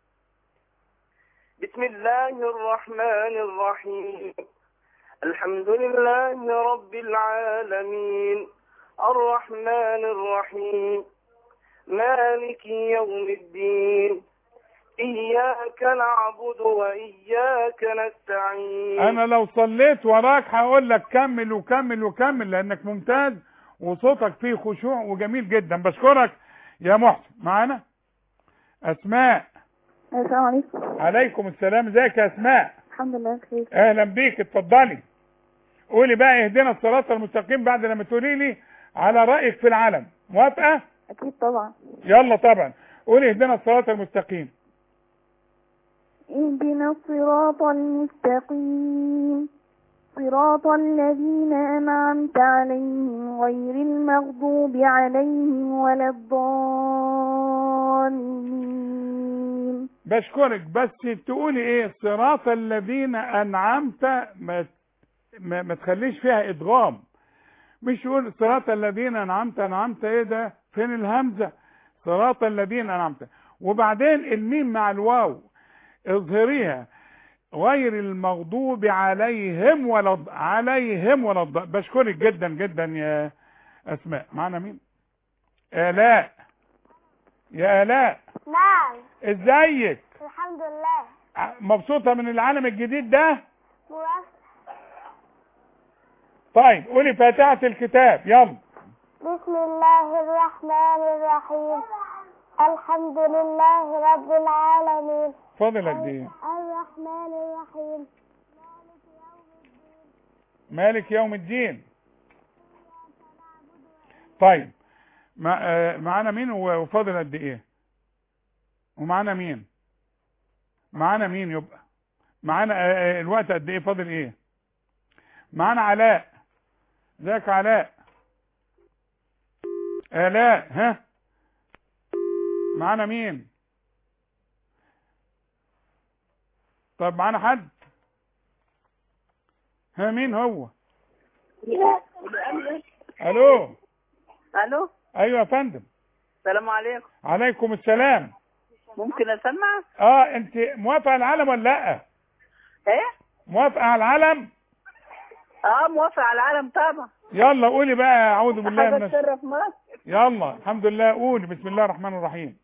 بسم الله الرحمن الرحيم الحمد لله رب العالمين الرحمن الرحيم مالك يوم الدين إياك نعبد وإياك نستعين انا لو صليت وراك هقول لك كمل وكمل وكمل لانك ممتاز وصوتك فيه خشوع وجميل جدا بشكرك يا محسن معانا اسماء السلام عليكم عليكم السلام ازيك يا اسماء الحمد لله بخير اهلا بيك اتفضلي قولي بقى اهدنا الصراط المستقيم بعد لما تقولي لي على رايك في العلم موافقه اكيد طبعا يلا طبعا قولي اهدنا الصراط المستقيم اهدنا الصراط المستقيم صراط الذين أنعمت عليهم غير المغضوب عليهم ولا الضالين بشكرك بس تقولي ايه صراط الذين انعمت ما ما, ما تخليش فيها ادغام مش يقول صراط الذين انعمت انعمت ايه ده فين الهمزه صراط الذين انعمت وبعدين الميم مع الواو اظهريها غير المغضوب عليهم ولا الض- عليهم ولا الض- بشكرك جدا جدا يا اسماء معنا مين الاء يا الاء نعم ازيك الحمد لله ع- مبسوطه من العالم الجديد ده موافق طيب قولي فاتحه الكتاب يلا بسم الله الرحمن الرحيم الحمد لله رب العالمين فاضل قد ايه الرحمن الرحيم مالك يوم الدين طيب مع آه، معانا مين و- وفاضل قد ايه ومعانا مين معانا مين يبقى معانا آه، آه، الوقت قد ايه فاضل ايه معانا علاء ازيك يا علاء آلاء ها معانا مين طب معانا حد ها مين هو الو الو ايوه يا فندم السلام عليكم عليكم السلام ممكن اسمع اه انت موافقه على العلم ولا لا ايه موافقه على العلم اه موافق على العالم طبعا يلا قولي بقى اعوذ بالله حاجه من الشيطان تشرف مصر يلا الحمد لله قولي بسم الله الرحمن الرحيم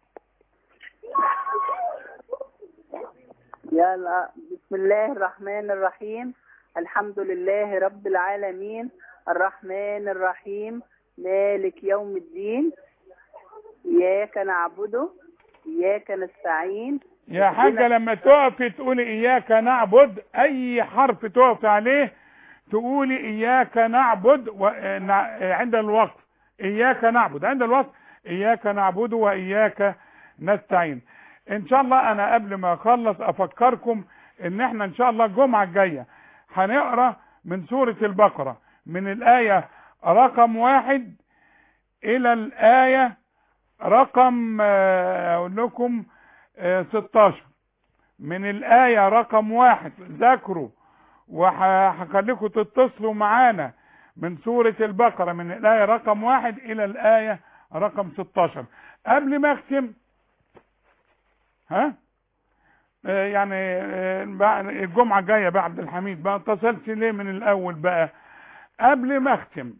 يلا بسم الله الرحمن الرحيم الحمد لله رب العالمين الرحمن الرحيم مالك يوم الدين إياك نعبد إياك نستعين يا حاجة لما تقفي تقولي إياك نعبد أي حرف تقفي عليه تقولي إياك نعبد و... نع- عند الوقف إياك نعبد عند الوقف إياك نعبد وإياك نستعين إن شاء الله أنا قبل ما أخلص أفكركم إن إحنا إن شاء الله الجمعة الجاية هنقرأ من سورة البقرة من الآية رقم واحد إلى الآية رقم آه، أقول لكم آه، 16 من الآية رقم واحد ذاكروا وهخليكم تتصلوا معانا من سورة البقرة من الآية رقم واحد إلى الآية رقم 16 قبل ما أختم ها آه، يعني آه، بعد- الجمعة الجاية بقى عبد الحميد بقى اتصلت ليه من الأول بقى قبل ما أختم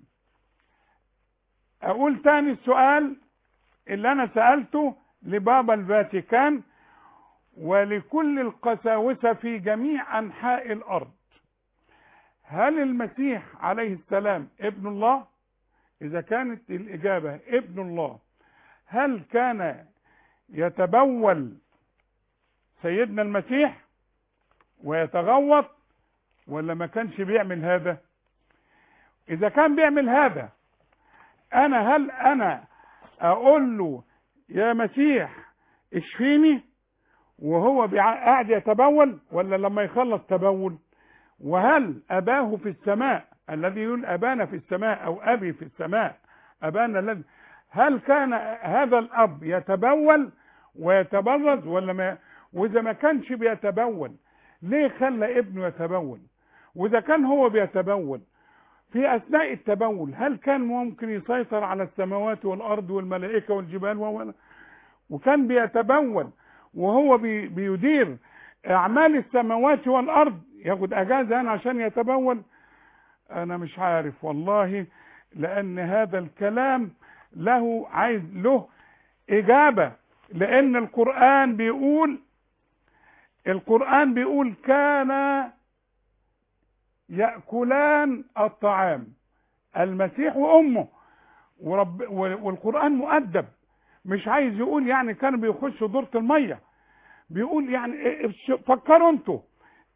أقول تاني السؤال اللي أنا سألته لبابا الفاتيكان ولكل القساوسة في جميع أنحاء الأرض هل المسيح عليه السلام ابن الله إذا كانت الإجابة ابن الله هل كان يتبول سيدنا المسيح ويتغوط ولا ما كانش بيعمل هذا إذا كان بيعمل هذا أنا هل أنا أقول له يا مسيح اشفيني وهو بيع- قاعد يتبول ولا لما يخلص تبول وهل أباه في السماء الذي يقول أبانا في السماء أو أبي في السماء أبانا الذي هل كان هذا الأب يتبول ويتبرز ولا ما وإذا ما كانش بيتبول ليه خلى ابنه يتبول وإذا كان هو بيتبول في أثناء التبول هل كان ممكن يسيطر على السماوات والأرض والملائكة والجبال و وكان بيتبول وهو بي بيدير أعمال السماوات والأرض ياخد أجازة أنا عشان يتبول أنا مش عارف والله لأن هذا الكلام له عايز له إجابة لأن القرآن بيقول القرآن بيقول كان يأكلان الطعام المسيح وأمه ورب والقرآن مؤدب مش عايز يقول يعني كانوا بيخشوا دورة المية بيقول يعني فكروا انتوا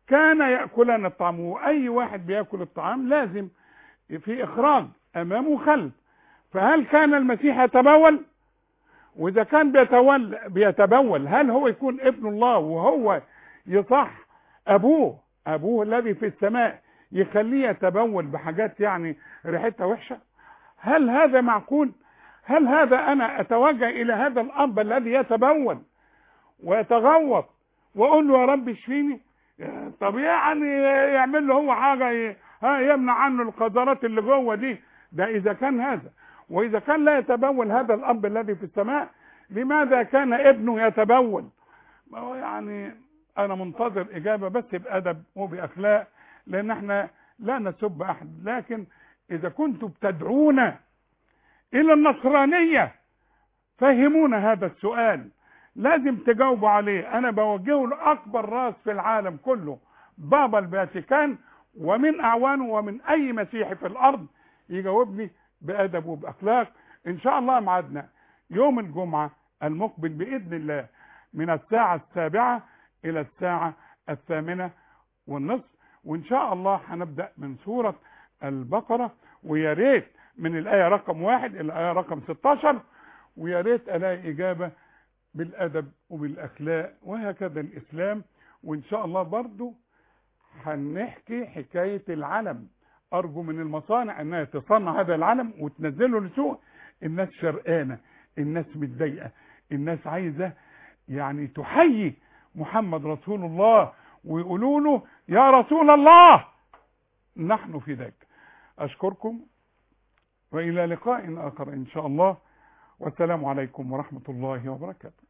كان يأكلان الطعام وأي واحد بيأكل الطعام لازم في إخراج أمام وخلف فهل كان المسيح يتبول وإذا كان بيتول بيتبول هل هو يكون ابن الله وهو يصح أبوه أبوه الذي في السماء يخليه يتبول بحاجات يعني ريحتها وحشة هل هذا معقول هل هذا أنا أتوجه إلى هذا الأب الذي يتبول ويتغوط وأقول له يا رب اشفيني طب يعني يعمل له هو حاجة ي- ها يمنع عنه القذرات اللي جوه دي ده إذا كان هذا وإذا كان لا يتبول هذا الأب الذي في السماء لماذا كان ابنه يتبول ما هو يعني أنا منتظر إجابة بس بأدب وبأخلاق لأن احنا لا نسب أحد لكن إذا كنتم بتدعونا إلى النصرانية فهمونا هذا السؤال لازم تجاوبوا عليه أنا بوجهه لأكبر راس في العالم كله بابا الفاتيكان ومن أعوانه ومن أي مسيحي في الأرض يجاوبني بأدب وبأخلاق إن شاء الله معادنا يوم الجمعة المقبل بإذن الله من الساعة السابعة إلى الساعة الثامنة والنصف وإن شاء الله هنبدأ من سورة البقرة ويا ريت من الآية رقم واحد إلى الآية رقم 16 ويا ريت ألاقي إجابة بالأدب وبالأخلاق وهكذا الإسلام وإن شاء الله برضو هنحكي حكاية العلم أرجو من المصانع أنها تصنع هذا العلم وتنزله لسوق الناس شرقانة الناس متضايقة الناس عايزة يعني تحيي محمد رسول الله ويقولوا له يا رسول الله نحن في ذاك أشكركم وإلى لقاء آخر إن شاء الله والسلام عليكم ورحمة الله وبركاته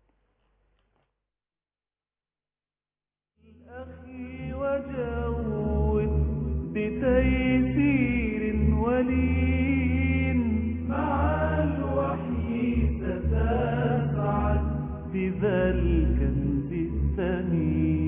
وجود بتيسير ولين مع الوحي ستسعد بذا الكنز الثمين